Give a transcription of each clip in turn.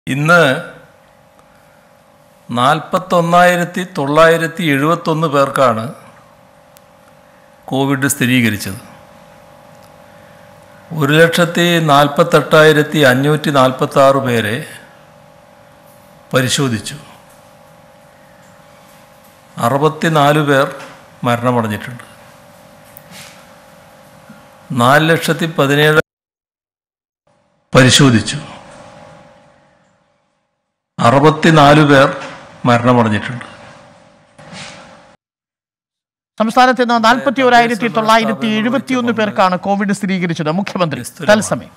ഇന്ന് നാൽപ്പത്തൊന്നായിരത്തി തൊള്ളായിരത്തി എഴുപത്തൊന്ന് പേർക്കാണ് കോവിഡ് സ്ഥിരീകരിച്ചത് ഒരു ലക്ഷത്തി നാൽപ്പത്തെട്ടായിരത്തി അഞ്ഞൂറ്റി നാൽപ്പത്താറ് പേരെ പരിശോധിച്ചു അറുപത്തിനാല് പേർ മരണമടഞ്ഞിട്ടുണ്ട് നാല് ലക്ഷത്തി പതിനേഴ് പരിശോധിച്ചു അറുപത്തിനാല് പേർ മരണമടഞ്ഞിട്ടുണ്ട് സംസ്ഥാനത്ത് ഇന്ന് നാൽപ്പത്തി ഒരായിരത്തി തൊള്ളായിരത്തി എഴുപത്തിയൊന്ന് പേർക്കാണ് കോവിഡ് സ്ഥിരീകരിച്ചത് മുഖ്യമന്ത്രി തത്സമയം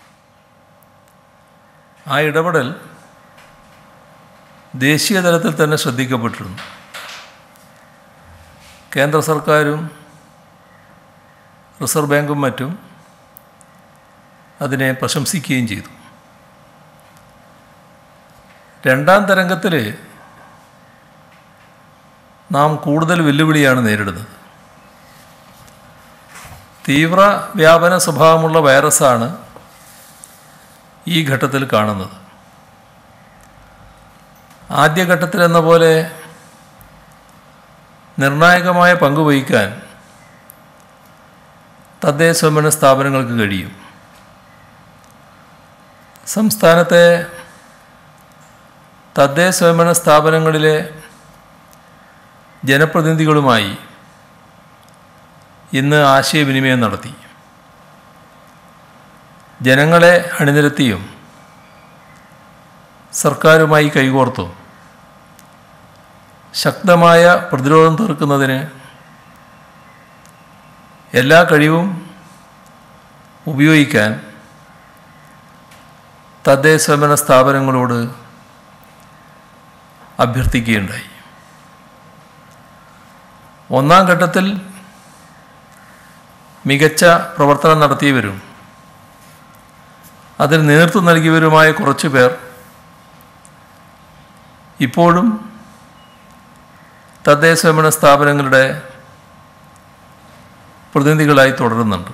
ആ ഇടപെടൽ ദേശീയ തലത്തിൽ തന്നെ ശ്രദ്ധിക്കപ്പെട്ടിരുന്നു കേന്ദ്ര സർക്കാരും റിസർവ് ബാങ്കും മറ്റും അതിനെ പ്രശംസിക്കുകയും ചെയ്തു രണ്ടാം തരംഗത്തിൽ നാം കൂടുതൽ വെല്ലുവിളിയാണ് നേരിടുന്നത് തീവ്ര വ്യാപന സ്വഭാവമുള്ള വൈറസാണ് ഈ ഘട്ടത്തിൽ കാണുന്നത് ആദ്യഘട്ടത്തിലെന്ന പോലെ നിർണായകമായ പങ്ക് വഹിക്കാൻ തദ്ദേശ സ്വയംഭരണ സ്ഥാപനങ്ങൾക്ക് കഴിയും സംസ്ഥാനത്തെ തദ്ദേശ സ്വയംഭരണ സ്ഥാപനങ്ങളിലെ ജനപ്രതിനിധികളുമായി ഇന്ന് ആശയവിനിമയം നടത്തി ജനങ്ങളെ അണിനിരത്തിയും സർക്കാരുമായി കൈകോർത്തും ശക്തമായ പ്രതിരോധം തീർക്കുന്നതിന് എല്ലാ കഴിവും ഉപയോഗിക്കാൻ തദ്ദേശ സ്വയംഭരണ സ്ഥാപനങ്ങളോട് അഭ്യർത്ഥിക്കുകയുണ്ടായി ഒന്നാം ഘട്ടത്തിൽ മികച്ച പ്രവർത്തനം നടത്തിയവരും അതിന് നേതൃത്വം നൽകിയവരുമായ കുറച്ചു പേർ ഇപ്പോഴും തദ്ദേശ സ്വയംഭരണ സ്ഥാപനങ്ങളുടെ പ്രതിനിധികളായി തുടരുന്നുണ്ട്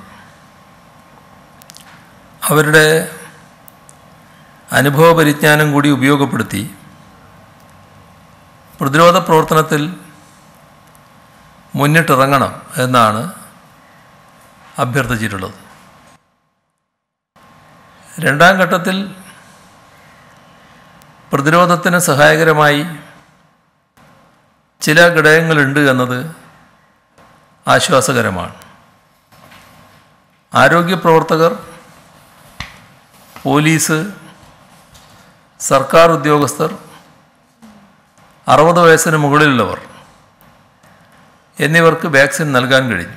അവരുടെ അനുഭവ പരിജ്ഞാനം കൂടി ഉപയോഗപ്പെടുത്തി പ്രതിരോധ പ്രവർത്തനത്തിൽ മുന്നിട്ടിറങ്ങണം എന്നാണ് അഭ്യർത്ഥിച്ചിട്ടുള്ളത് രണ്ടാം ഘട്ടത്തിൽ പ്രതിരോധത്തിന് സഹായകരമായി ചില ഘടകങ്ങളുണ്ട് എന്നത് ആശ്വാസകരമാണ് ആരോഗ്യ പ്രവർത്തകർ പോലീസ് സർക്കാർ ഉദ്യോഗസ്ഥർ അറുപത് വയസ്സിന് മുകളിലുള്ളവർ എന്നിവർക്ക് വാക്സിൻ നൽകാൻ കഴിഞ്ഞു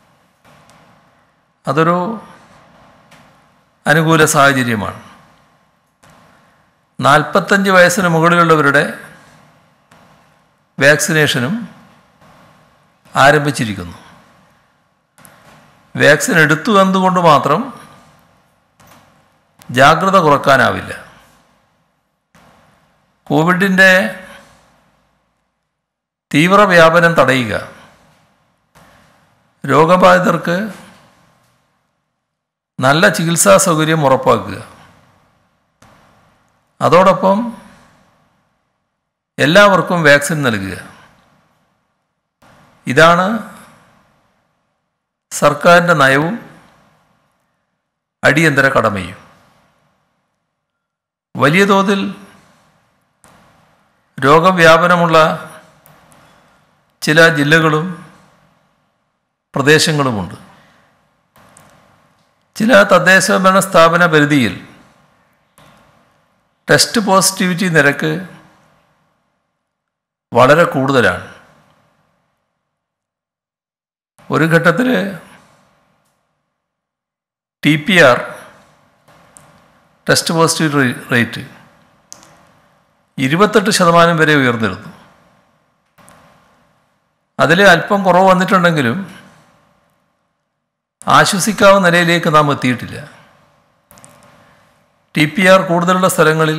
അതൊരു അനുകൂല സാഹചര്യമാണ് നാൽപ്പത്തഞ്ച് വയസ്സിന് മുകളിലുള്ളവരുടെ വാക്സിനേഷനും ആരംഭിച്ചിരിക്കുന്നു വാക്സിൻ എടുത്തു എന്നതുകൊണ്ട് മാത്രം ജാഗ്രത കുറക്കാനാവില്ല കോവിഡിൻ്റെ തീവ്ര വ്യാപനം തടയുക രോഗബാധിതർക്ക് നല്ല ചികിത്സാ സൗകര്യം ഉറപ്പാക്കുക അതോടൊപ്പം എല്ലാവർക്കും വാക്സിൻ നൽകുക ഇതാണ് സർക്കാരിൻ്റെ നയവും അടിയന്തര കടമയും വലിയ തോതിൽ രോഗവ്യാപനമുള്ള ചില ജില്ലകളും പ്രദേശങ്ങളുമുണ്ട് ചില തദ്ദേശ ഭരണ സ്ഥാപന പരിധിയിൽ ടെസ്റ്റ് പോസിറ്റിവിറ്റി നിരക്ക് വളരെ കൂടുതലാണ് ഒരു ഘട്ടത്തിൽ T P R test positivity rate ഇരുപത്തെട്ട് ശതമാനം വരെ ഉയർന്നിരുന്നു അതിൽ അല്പം കുറവ് വന്നിട്ടുണ്ടെങ്കിലും ആശ്വസിക്കാവുന്ന നിലയിലേക്ക് നാം എത്തിയിട്ടില്ല ടി പി ആർ കൂടുതലുള്ള സ്ഥലങ്ങളിൽ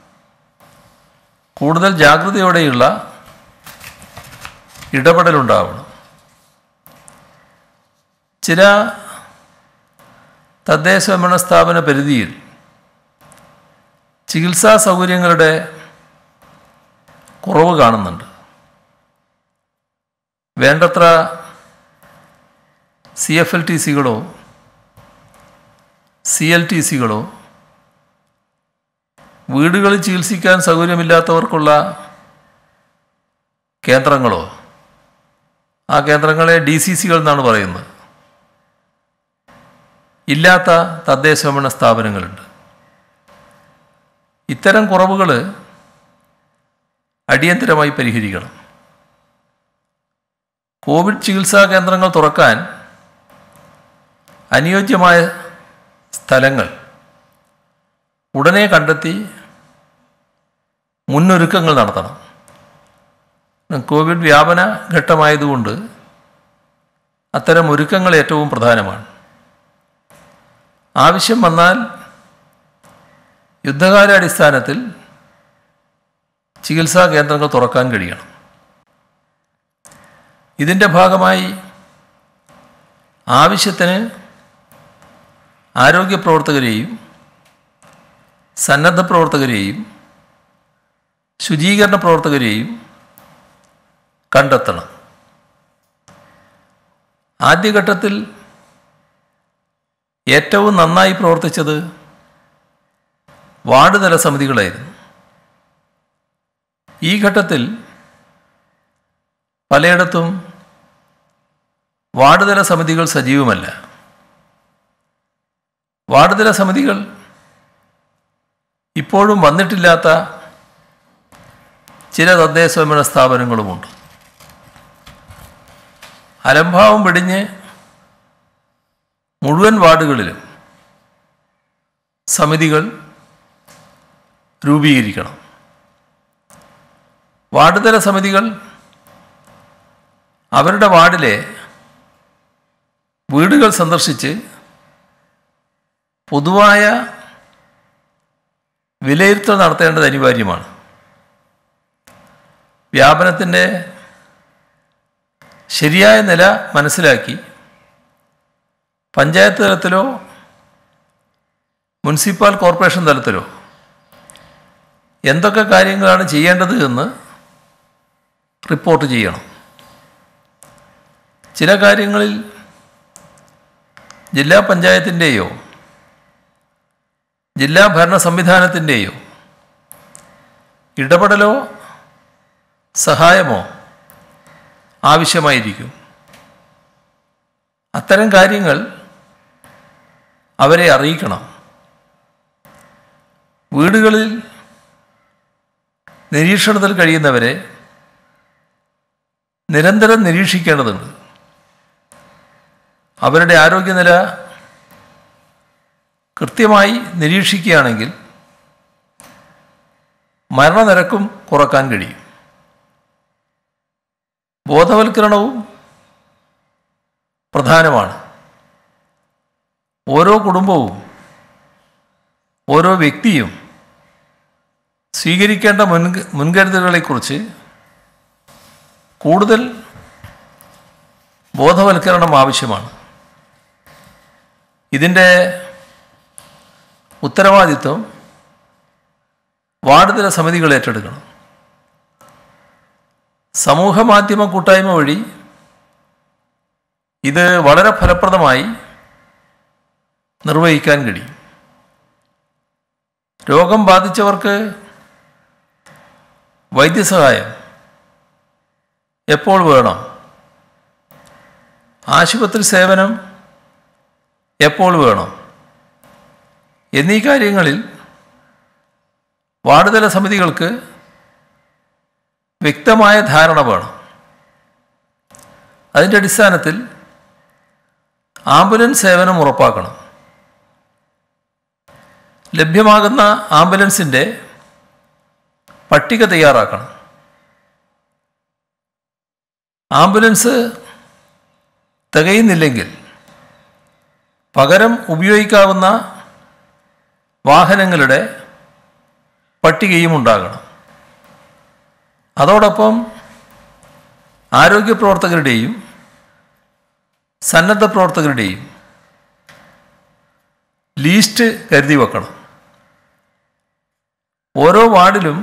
കൂടുതൽ ജാഗ്രതയോടെയുള്ള ഇടപെടലുണ്ടാവണം ചില തദ്ദേശ ഭരണ സ്ഥാപന പരിധിയിൽ ചികിത്സാ സൗകര്യങ്ങളുടെ കുറവ് കാണുന്നുണ്ട് വേണ്ടത്ര സി എഫ് എൽ ടി സികളോ സി എൽ ടി സികളോ വീടുകളിൽ ചികിത്സിക്കാൻ സൗകര്യമില്ലാത്തവർക്കുള്ള കേന്ദ്രങ്ങളോ ആ കേന്ദ്രങ്ങളെ ഡി സി സികൾ എന്നാണ് പറയുന്നത് ഇല്ലാത്ത തദ്ദേശഭരണ സ്ഥാപനങ്ങളുണ്ട് ഇത്തരം കുറവുകൾ അടിയന്തരമായി പരിഹരിക്കണം കോവിഡ് ചികിത്സാ കേന്ദ്രങ്ങൾ തുറക്കാൻ അനുയോജ്യമായ സ്ഥലങ്ങൾ ഉടനെ കണ്ടെത്തി മുന്നൊരുക്കങ്ങൾ നടത്തണം കോവിഡ് വ്യാപന ഘട്ടമായതുകൊണ്ട് അത്തരം ഒരുക്കങ്ങൾ ഏറ്റവും പ്രധാനമാണ് ആവശ്യം വന്നാൽ യുദ്ധകാലാടിസ്ഥാനത്തിൽ ചികിത്സാ കേന്ദ്രങ്ങൾ തുറക്കാൻ കഴിയണം ഇതിൻ്റെ ഭാഗമായി ആവശ്യത്തിന് ആരോഗ്യ പ്രവർത്തകരെയും സന്നദ്ധ പ്രവർത്തകരെയും ശുചീകരണ പ്രവർത്തകരെയും കണ്ടെത്തണം ആദ്യഘട്ടത്തിൽ ഏറ്റവും നന്നായി പ്രവർത്തിച്ചത് വാർഡ് തല സമിതികളായിരുന്നു ഈ ഘട്ടത്തിൽ പലയിടത്തും വാർഡ് തല സമിതികൾ സജീവമല്ല വാർഡ് തല സമിതികൾ ഇപ്പോഴും വന്നിട്ടില്ലാത്ത ചില തദ്ദേശഭരണ സ്ഥാപനങ്ങളുമുണ്ട് അലംഭാവം വെടിഞ്ഞ് മുഴുവൻ വാർഡുകളിലും സമിതികൾ രൂപീകരിക്കണം വാർഡ് തല സമിതികൾ അവരുടെ വാർഡിലെ വീടുകൾ സന്ദർശിച്ച് പൊതുവായ വിലയിരുത്തൽ നടത്തേണ്ടത് അനിവാര്യമാണ് വ്യാപനത്തിൻ്റെ ശരിയായ നില മനസ്സിലാക്കി പഞ്ചായത്ത് തലത്തിലോ മുനിസിപ്പൽ കോർപ്പറേഷൻ തലത്തിലോ എന്തൊക്കെ കാര്യങ്ങളാണ് ചെയ്യേണ്ടത് എന്ന് റിപ്പോർട്ട് ചെയ്യണം ചില കാര്യങ്ങളിൽ ജില്ലാ പഞ്ചായത്തിൻ്റെയോ ജില്ലാ ഭരണ സംവിധാനത്തിൻ്റെയോ ഇടപെടലോ സഹായമോ ആവശ്യമായിരിക്കും അത്തരം കാര്യങ്ങൾ അവരെ അറിയിക്കണം വീടുകളിൽ നിരീക്ഷണത്തിൽ കഴിയുന്നവരെ നിരന്തരം നിരീക്ഷിക്കേണ്ടതുണ്ട് അവരുടെ ആരോഗ്യനില കൃത്യമായി നിരീക്ഷിക്കുകയാണെങ്കിൽ മരണനിരക്കും കുറക്കാൻ കഴിയും ബോധവൽക്കരണവും പ്രധാനമാണ് ഓരോ കുടുംബവും ഓരോ വ്യക്തിയും സ്വീകരിക്കേണ്ട മുൻക മുൻകരുതലുകളെക്കുറിച്ച് കൂടുതൽ ബോധവൽക്കരണം ആവശ്യമാണ് ഇതിൻ്റെ ഉത്തരവാദിത്വം വാർഡ് തല സമിതികൾ ഏറ്റെടുക്കണം സമൂഹ മാധ്യമ കൂട്ടായ്മ വഴി ഇത് വളരെ ഫലപ്രദമായി നിർവഹിക്കാൻ കഴിയും രോഗം ബാധിച്ചവർക്ക് വൈദ്യസഹായം എപ്പോൾ വേണം ആശുപത്രി സേവനം എപ്പോൾ വേണം എന്നീ കാര്യങ്ങളിൽ വാർഡ് തല സമിതികൾക്ക് വ്യക്തമായ ധാരണ വേണം അതിൻ്റെ അടിസ്ഥാനത്തിൽ ആംബുലൻസ് സേവനം ഉറപ്പാക്കണം ലഭ്യമാകുന്ന ആംബുലൻസിൻ്റെ പട്ടിക തയ്യാറാക്കണം ആംബുലൻസ് തികയുന്നില്ലെങ്കിൽ പകരം ഉപയോഗിക്കാവുന്ന വാഹനങ്ങളുടെ പട്ടികയും ഉണ്ടാകണം അതോടൊപ്പം ആരോഗ്യ പ്രവർത്തകരുടെയും സന്നദ്ധ പ്രവർത്തകരുടെയും ലീസ്റ്റ് കരുതി വെക്കണം ഓരോ വാർഡിലും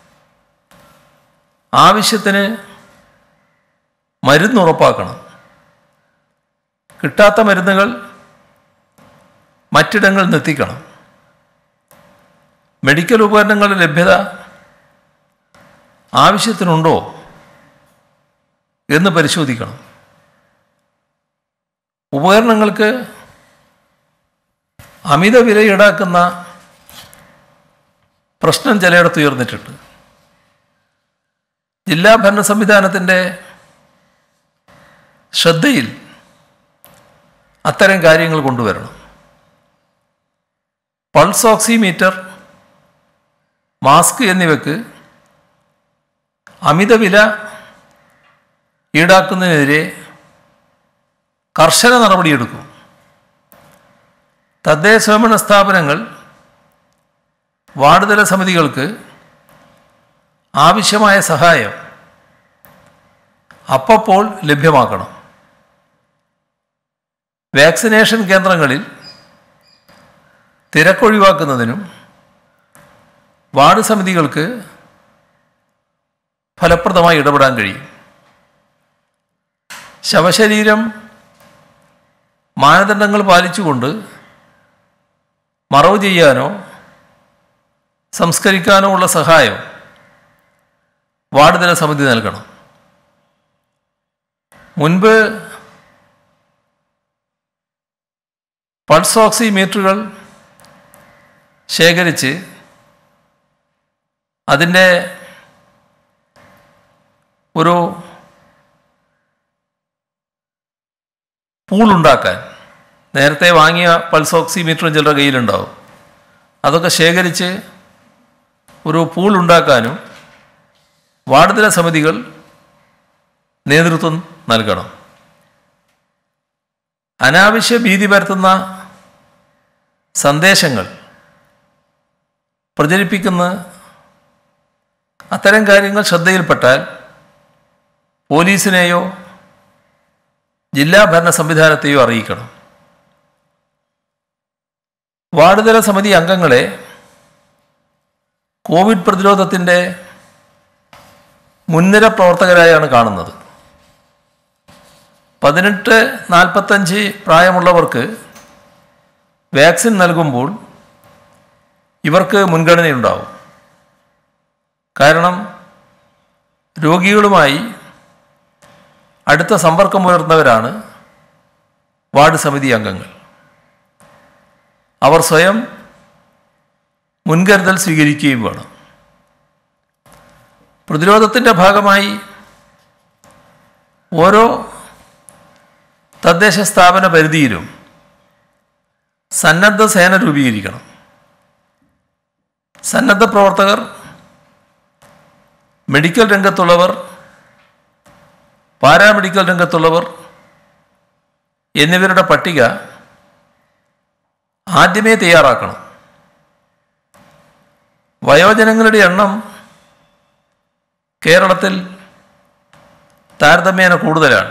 ആവശ്യത്തിന് മരുന്ന് ഉറപ്പാക്കണം കിട്ടാത്ത മരുന്നുകൾ മറ്റിടങ്ങളിൽ നിന്ന് എത്തിക്കണം മെഡിക്കൽ ഉപകരണങ്ങളുടെ ലഭ്യത ആവശ്യത്തിനുണ്ടോ എന്ന് പരിശോധിക്കണം ഉപകരണങ്ങൾക്ക് അമിത വില ഈടാക്കുന്ന പ്രശ്നം ചിലയിടത്ത് ഉയർന്നിട്ടുണ്ട് ജില്ലാ ഭരണ സംവിധാനത്തിൻ്റെ ശ്രദ്ധയിൽ അത്തരം കാര്യങ്ങൾ കൊണ്ടുവരണം പൾസ് ഓക്സിമീറ്റർ മാസ്ക് എന്നിവയ്ക്ക് അമിത വില ഈടാക്കുന്നതിനെതിരെ കർശന നടപടിയെടുക്കും തദ്ദേശ സ്വയംഭരണ സ്ഥാപനങ്ങൾ വാർഡ് തല സമിതികൾക്ക് ആവശ്യമായ സഹായം അപ്പപ്പോൾ ലഭ്യമാക്കണം വാക്സിനേഷൻ കേന്ദ്രങ്ങളിൽ തിരക്കൊഴിവാക്കുന്നതിനും വാർഡ് സമിതികൾക്ക് ഫലപ്രദമായി ഇടപെടാൻ കഴിയും ശവശരീരം മാനദണ്ഡങ്ങൾ പാലിച്ചുകൊണ്ട് മറവ് ചെയ്യാനോ സംസ്കരിക്കാനോ ഉള്ള സഹായം വാർഡ് തല സമിതി നൽകണം മുൻപ് പൾസ് ഓക്സിമീറ്ററുകൾ ശേഖരിച്ച് അതിൻ്റെ ഒരു പൂളുണ്ടാക്കാൻ നേരത്തെ വാങ്ങിയ പൾസ് ഓക്സിമീറ്ററും ചിലരുടെ കയ്യിലുണ്ടാവും അതൊക്കെ ശേഖരിച്ച് ഒരു പൂൾ ഉണ്ടാക്കാനും വാർഡ് തല സമിതികൾ നേതൃത്വം നൽകണം അനാവശ്യ ഭീതി പരത്തുന്ന സന്ദേശങ്ങൾ പ്രചരിപ്പിക്കുന്ന അത്തരം കാര്യങ്ങൾ ശ്രദ്ധയിൽപ്പെട്ടാൽ പോലീസിനെയോ ജില്ലാ ഭരണ സംവിധാനത്തെയോ അറിയിക്കണം വാർഡ് തല സമിതി അംഗങ്ങളെ കോവിഡ് പ്രതിരോധത്തിൻ്റെ മുൻനിര പ്രവർത്തകരായാണ് കാണുന്നത് പതിനെട്ട് നാൽപ്പത്തഞ്ച് പ്രായമുള്ളവർക്ക് വാക്സിൻ നൽകുമ്പോൾ ഇവർക്ക് മുൻഗണനയുണ്ടാവും കാരണം രോഗികളുമായി അടുത്ത സമ്പർക്കം പുലർത്തുന്നവരാണ് വാർഡ് സമിതി അംഗങ്ങൾ അവർ സ്വയം മുൻകരുതൽ സ്വീകരിക്കുകയും വേണം പ്രതിരോധത്തിൻ്റെ ഭാഗമായി ഓരോ തദ്ദേശ സ്ഥാപന പരിധിയിലും സന്നദ്ധ സേന രൂപീകരിക്കണം സന്നദ്ധ പ്രവർത്തകർ മെഡിക്കൽ രംഗത്തുള്ളവർ പാരാമെഡിക്കൽ രംഗത്തുള്ളവർ എന്നിവരുടെ പട്ടിക ആദ്യമേ തയ്യാറാക്കണം വയോജനങ്ങളുടെ എണ്ണം കേരളത്തിൽ താരതമ്യേന കൂടുതലാണ്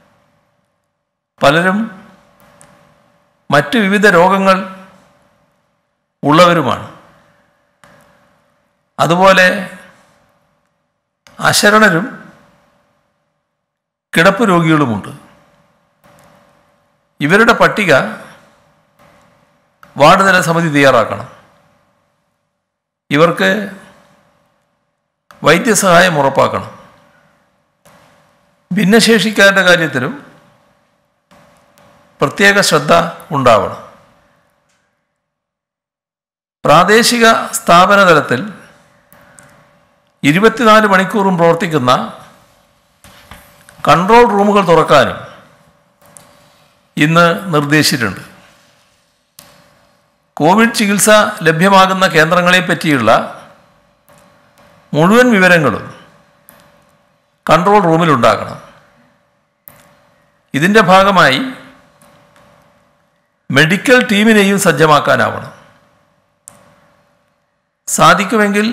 പലരും മറ്റ് വിവിധ രോഗങ്ങൾ ഉള്ളവരുമാണ് അതുപോലെ അശരണരും കിടപ്പ് രോഗികളുമുണ്ട് ഇവരുടെ പട്ടിക വാർഡ് തല സമിതി തയ്യാറാക്കണം ഇവർക്ക് വൈദ്യസഹായം ഉറപ്പാക്കണം ഭിന്നശേഷിക്കാരുടെ കാര്യത്തിലും പ്രത്യേക ശ്രദ്ധ ഉണ്ടാവണം പ്രാദേശിക സ്ഥാപന തലത്തിൽ ഇരുപത്തിനാല് മണിക്കൂറും പ്രവർത്തിക്കുന്ന കൺട്രോൾ റൂമുകൾ തുറക്കാനും ഇന്ന് നിർദ്ദേശിച്ചിട്ടുണ്ട് കോവിഡ് ചികിത്സ ലഭ്യമാകുന്ന കേന്ദ്രങ്ങളെ പറ്റിയുള്ള മുഴുവൻ വിവരങ്ങളും കൺട്രോൾ റൂമിലുണ്ടാകണം ഇതിൻ്റെ ഭാഗമായി മെഡിക്കൽ ടീമിനെയും സജ്ജമാക്കാനാവണം സാധിക്കുമെങ്കിൽ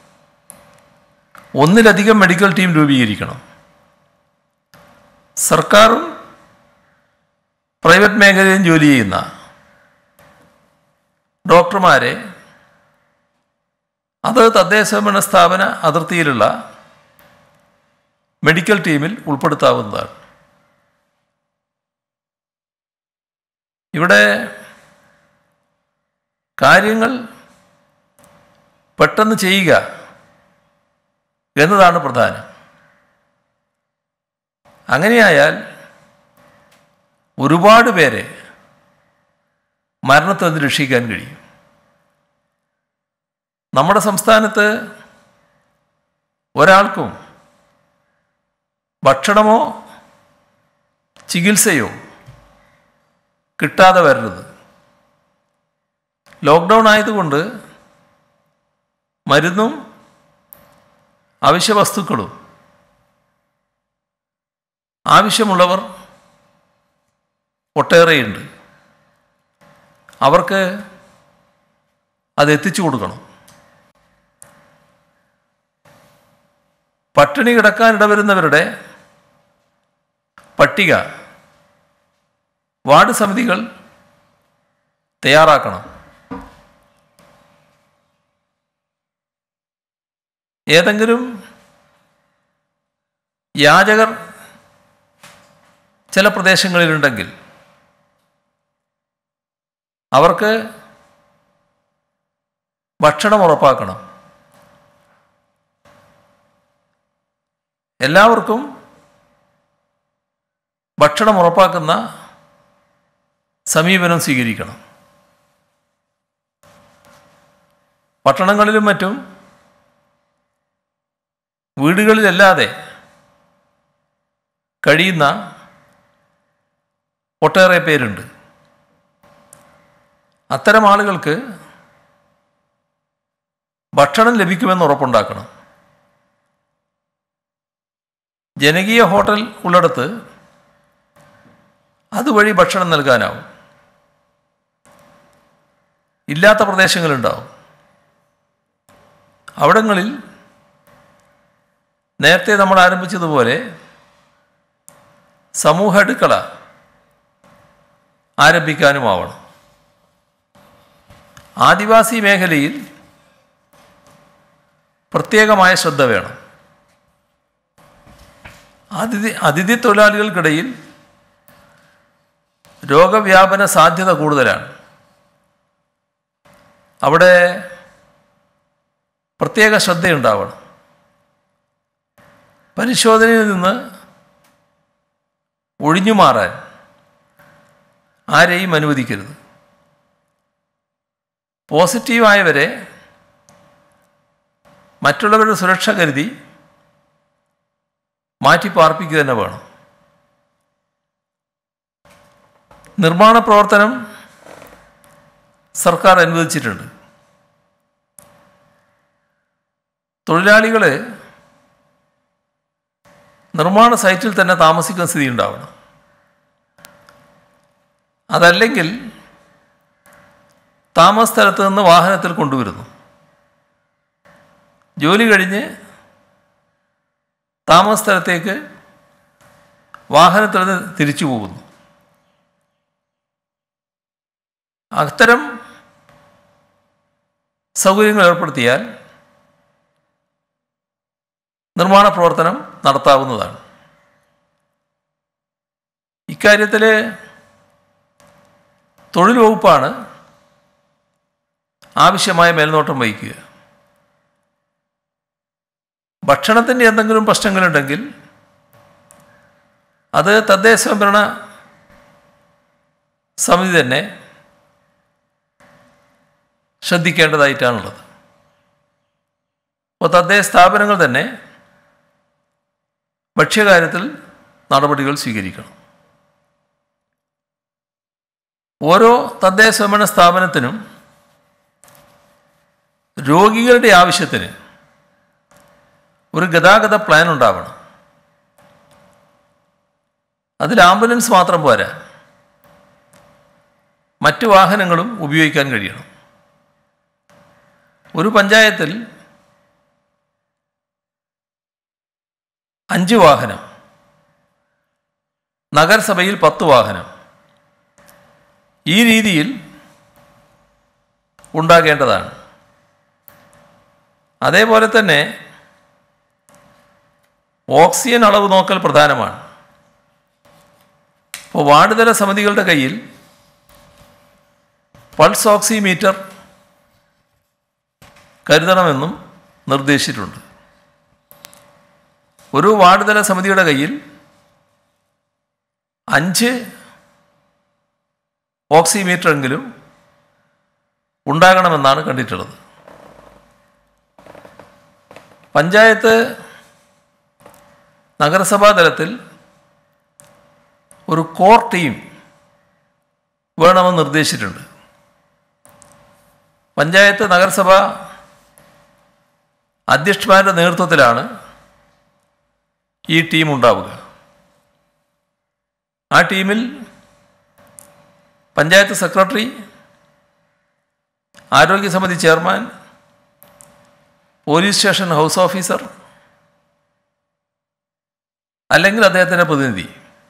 ഒന്നിലധികം മെഡിക്കൽ ടീം രൂപീകരിക്കണം സർക്കാരും പ്രൈവറ്റ് മേഖലയിലും ജോലി ചെയ്യുന്ന ഡോക്ടർമാരെ അത് തദ്ദേശഭരണ സ്ഥാപന അതിർത്തിയിലുള്ള മെഡിക്കൽ ടീമിൽ ഉൾപ്പെടുത്താവുന്നതാണ് ഇവിടെ കാര്യങ്ങൾ പെട്ടെന്ന് ചെയ്യുക എന്നതാണ് പ്രധാനം അങ്ങനെയായാൽ ഒരുപാട് പേരെ മരണത്തിൽ നിന്ന് രക്ഷിക്കാൻ കഴിയും നമ്മുടെ സംസ്ഥാനത്ത് ഒരാൾക്കും ഭക്ഷണമോ ചികിത്സയോ കിട്ടാതെ വരരുത് ലോക്ക്ഡൗൺ ആയതുകൊണ്ട് മരുന്നും അവശ്യ വസ്തുക്കളും ആവശ്യമുള്ളവർ ഒട്ടേറെയുണ്ട് അവർക്ക് അത് എത്തിച്ചു കൊടുക്കണം പട്ടിണി കിടക്കാൻ ഇടവരുന്നവരുടെ പട്ടിക വാർഡ് സമിതികൾ തയ്യാറാക്കണം ഏതെങ്കിലും യാചകർ ചില പ്രദേശങ്ങളിലുണ്ടെങ്കിൽ അവർക്ക് ഭക്ഷണം ഉറപ്പാക്കണം എല്ലാവർക്കും ഭക്ഷണം ഉറപ്പാക്കുന്ന സമീപനം സ്വീകരിക്കണം പട്ടണങ്ങളിലും മറ്റും വീടുകളിലല്ലാതെ കഴിയുന്ന ഒട്ടേറെ പേരുണ്ട് അത്തരം ആളുകൾക്ക് ഭക്ഷണം ലഭിക്കുമെന്ന് ഉറപ്പുണ്ടാക്കണം ജനകീയ ഹോട്ടൽ ഉള്ളിടത്ത് അതുവഴി ഭക്ഷണം നൽകാനാവും ഇല്ലാത്ത പ്രദേശങ്ങളുണ്ടാവും അവിടങ്ങളിൽ നേരത്തെ നമ്മൾ ആരംഭിച്ചതുപോലെ സമൂഹ അടുക്കള ആരംഭിക്കാനുമാവണം ആദിവാസി മേഖലയിൽ പ്രത്യേകമായ ശ്രദ്ധ വേണം അതിഥി അതിഥി തൊഴിലാളികൾക്കിടയിൽ രോഗവ്യാപന സാധ്യത കൂടുതലാണ് അവിടെ പ്രത്യേക ശ്രദ്ധയുണ്ടാവണം പരിശോധനയിൽ നിന്ന് ഒഴിഞ്ഞു മാറാൻ ആരെയും അനുവദിക്കരുത് പോസിറ്റീവായവരെ മറ്റുള്ളവരുടെ സുരക്ഷ കരുതി മാറ്റി പാർപ്പിക്കുക തന്നെ വേണം നിർമ്മാണ പ്രവർത്തനം സർക്കാർ അനുവദിച്ചിട്ടുണ്ട് തൊഴിലാളികൾ നിർമ്മാണ സൈറ്റിൽ തന്നെ താമസിക്കുന്ന സ്ഥിതി ഉണ്ടാവണം അതല്ലെങ്കിൽ താമസ സ്ഥലത്ത് നിന്ന് വാഹനത്തിൽ കൊണ്ടുവരുന്നു ജോലി കഴിഞ്ഞ് താമസ സ്ഥലത്തേക്ക് വാഹനത്തിൽ നിന്ന് തിരിച്ചു പോകുന്നു അത്തരം സൗകര്യങ്ങൾ ഏർപ്പെടുത്തിയാൽ നിർമ്മാണ പ്രവർത്തനം നടത്താവുന്നതാണ് ഇക്കാര്യത്തിൽ തൊഴിൽ വകുപ്പാണ് ആവശ്യമായ മേൽനോട്ടം വഹിക്കുക ഭക്ഷണത്തിൻ്റെ എന്തെങ്കിലും പ്രശ്നങ്ങളുണ്ടെങ്കിൽ അത് തദ്ദേശ സ്വയംഭരണ സമിതി തന്നെ ശ്രദ്ധിക്കേണ്ടതായിട്ടാണുള്ളത് അപ്പോൾ തദ്ദേശ സ്ഥാപനങ്ങൾ തന്നെ ഭക്ഷ്യകാര്യത്തിൽ നടപടികൾ സ്വീകരിക്കണം ഓരോ തദ്ദേശ സ്വയംഭരണ സ്ഥാപനത്തിനും രോഗികളുടെ ആവശ്യത്തിന് ഒരു ഗതാഗത പ്ലാൻ ഉണ്ടാവണം അതിൽ ആംബുലൻസ് മാത്രം പോരാ മറ്റു വാഹനങ്ങളും ഉപയോഗിക്കാൻ കഴിയണം ഒരു പഞ്ചായത്തിൽ അഞ്ച് വാഹനം നഗരസഭയിൽ പത്ത് വാഹനം ഈ രീതിയിൽ ഉണ്ടാകേണ്ടതാണ് അതേപോലെ തന്നെ ഓക്സിജൻ അളവ് നോക്കൽ പ്രധാനമാണ് ഇപ്പോൾ വാർഡ് തല സമിതികളുടെ കയ്യിൽ പൾസ് ഓക്സിമീറ്റർ കരുതണമെന്നും നിർദ്ദേശിച്ചിട്ടുണ്ട് ഒരു വാർഡ് തല സമിതിയുടെ കയ്യിൽ അഞ്ച് ഓക്സിമീറ്ററെങ്കിലും ഉണ്ടാകണമെന്നാണ് കണ്ടിട്ടുള്ളത് പഞ്ചായത്ത് നഗരസഭാ തലത്തിൽ ഒരു കോർ ടീം വേണമെന്ന് നിർദ്ദേശിച്ചിട്ടുണ്ട് പഞ്ചായത്ത് നഗരസഭ അധ്യക്ഷന്മാരുടെ നേതൃത്വത്തിലാണ് ഈ ടീം ഉണ്ടാവുക ആ ടീമിൽ പഞ്ചായത്ത് സെക്രട്ടറി ആരോഗ്യ സമിതി chairman police station house officer അല്ലെങ്കിൽ അദ്ദേഹത്തിൻ്റെ പ്രതിനിധി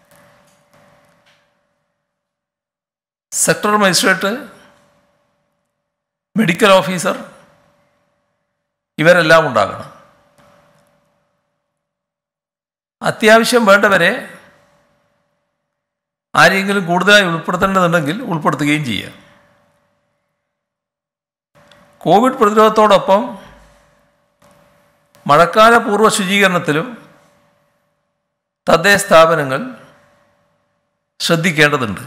സെക്ടറൽ മജിസ്ട്രേറ്റ് മെഡിക്കൽ ഓഫീസർ ഇവരെല്ലാം ഉണ്ടാകണം അത്യാവശ്യം വേണ്ടവരെ ആരെങ്കിലും കൂടുതലായി ഉൾപ്പെടുത്തേണ്ടതുണ്ടെങ്കിൽ ഉൾപ്പെടുത്തുകയും ചെയ്യാം കോവിഡ് പ്രതിരോധത്തോടൊപ്പം മഴക്കാല പൂർവ്വ ശുചീകരണത്തിലും തദ്ദേശ സ്ഥാപനങ്ങൾ ശ്രദ്ധിക്കേണ്ടതുണ്ട്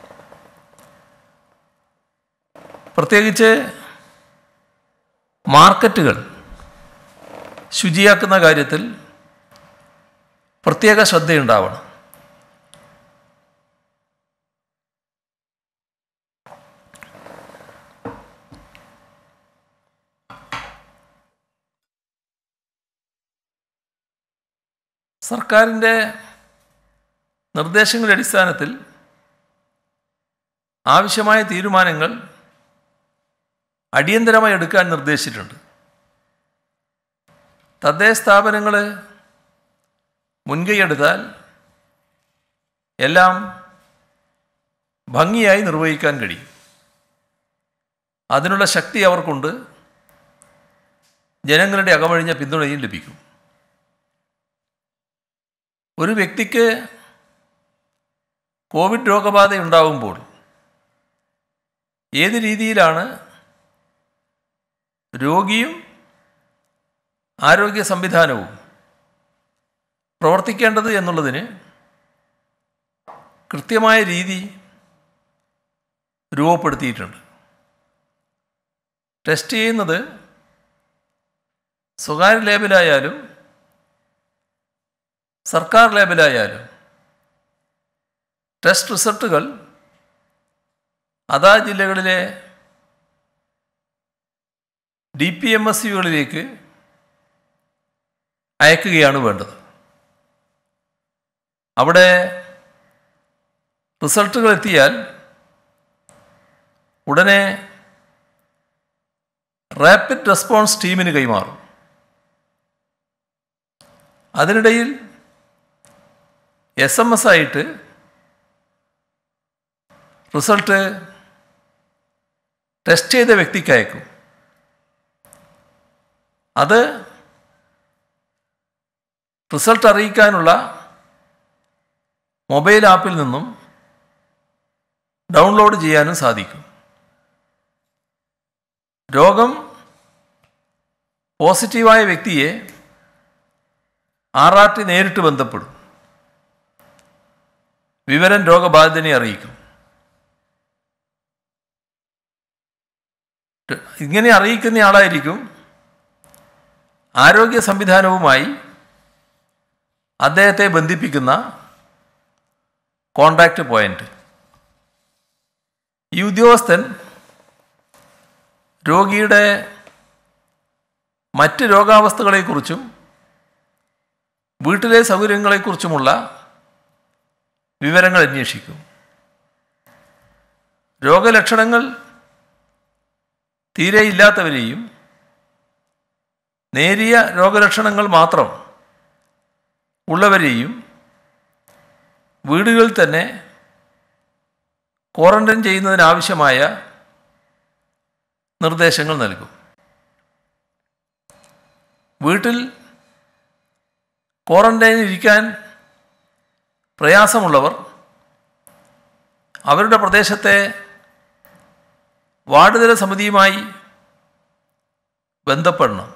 പ്രത്യേകിച്ച് മാർക്കറ്റുകൾ ശുചിയാക്കുന്ന കാര്യത്തിൽ പ്രത്യേക ശ്രദ്ധയുണ്ടാവണം സർക്കാരിൻ്റെ നിർദ്ദേശങ്ങളുടെ അടിസ്ഥാനത്തിൽ ആവശ്യമായ തീരുമാനങ്ങൾ അടിയന്തരമായി എടുക്കാൻ നിർദ്ദേശിച്ചിട്ടുണ്ട് തദ്ദേശ സ്ഥാപനങ്ങൾ മുൻകൈയെടുത്താൽ എല്ലാം ഭംഗിയായി നിർവഹിക്കാൻ കഴിയും അതിനുള്ള ശക്തി അവർക്കുണ്ട് ജനങ്ങളുടെ അകമഴിഞ്ഞ പിന്തുണയും ലഭിക്കും ഒരു വ്യക്തിക്ക് കോവിഡ് രോഗബാധ ഉണ്ടാവുമ്പോൾ ഏത് രീതിയിലാണ് രോഗിയും ആരോഗ്യ സംവിധാനവും പ്രവർത്തിക്കേണ്ടത് എന്നുള്ളതിന് കൃത്യമായ രീതി രൂപപ്പെടുത്തിയിട്ടുണ്ട് ടെസ്റ്റ് ചെയ്യുന്നത് സ്വകാര്യ ലേബിലായാലും സർക്കാർ ലേബിലായാലും ടെസ്റ്റ് റിസൾട്ടുകൾ അതാ ജില്ലകളിലെ ഡി പി എം എസ് സികളിലേക്ക് അയക്കുകയാണ് വേണ്ടത് അവിടെ റിസൾട്ടുകൾ എത്തിയാൽ ഉടനെ റാപ്പിഡ് റെസ്പോൺസ് ടീമിന് കൈമാറും അതിനിടയിൽ എസ് എം എസ് ആയിട്ട് റിസൾട്ട് ടെസ്റ്റ് ചെയ്ത വ്യക്തിക്ക് അയക്കും അത് റിസൾട്ട് അറിയിക്കാനുള്ള മൊബൈൽ ആപ്പിൽ നിന്നും ഡൗൺലോഡ് ചെയ്യാനും സാധിക്കും രോഗം പോസിറ്റീവായ വ്യക്തിയെ ആർ ആർ ടി നേരിട്ട് ബന്ധപ്പെടും വിവരം രോഗബാധിതനെ അറിയിക്കും ഇങ്ങനെ അറിയിക്കുന്ന ആളായിരിക്കും ആരോഗ്യ സംവിധാനവുമായി അദ്ദേഹത്തെ ബന്ധിപ്പിക്കുന്ന കോണ്ടാക്റ്റ് പോയിന്റ് ഈ ഉദ്യോഗസ്ഥൻ രോഗിയുടെ മറ്റ് രോഗാവസ്ഥകളെക്കുറിച്ചും വീട്ടിലെ സൗകര്യങ്ങളെക്കുറിച്ചുമുള്ള വിവരങ്ങൾ അന്വേഷിക്കും രോഗലക്ഷണങ്ങൾ തീരെ ഇല്ലാത്തവരെയും നേരിയ രോഗലക്ഷണങ്ങൾ മാത്രം ഉള്ളവരെയും വീടുകളിൽ തന്നെ ക്വാറന്റൈൻ ചെയ്യുന്നതിനാവശ്യമായ നിർദ്ദേശങ്ങൾ നൽകും വീട്ടിൽ ക്വാറന്റൈനിൽ ഇരിക്കാൻ പ്രയാസമുള്ളവർ അവരുടെ പ്രദേശത്തെ വാർഡ് തല സമിതിയുമായി ബന്ധപ്പെടണം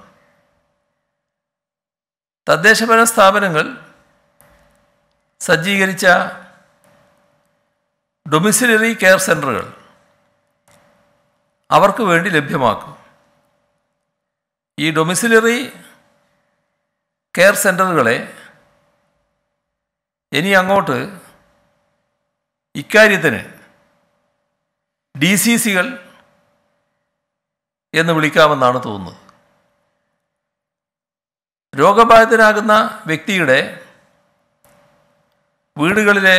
തദ്ദേശഭരണ സ്ഥാപനങ്ങൾ സജ്ജീകരിച്ച ഡൊമിസിലറി കെയർ സെൻ്ററുകൾ അവർക്ക് വേണ്ടി ലഭ്യമാക്കും ഈ ഡൊമിസിലറി കെയർ സെൻ്ററുകളെ ഇനി അങ്ങോട്ട് ഇക്കാര്യത്തിന് ഡി സി സികൾ എന്ന് വിളിക്കാമെന്നാണ് തോന്നുന്നത് രോഗബാധിതനാകുന്ന വ്യക്തിയുടെ വീടുകളിലെ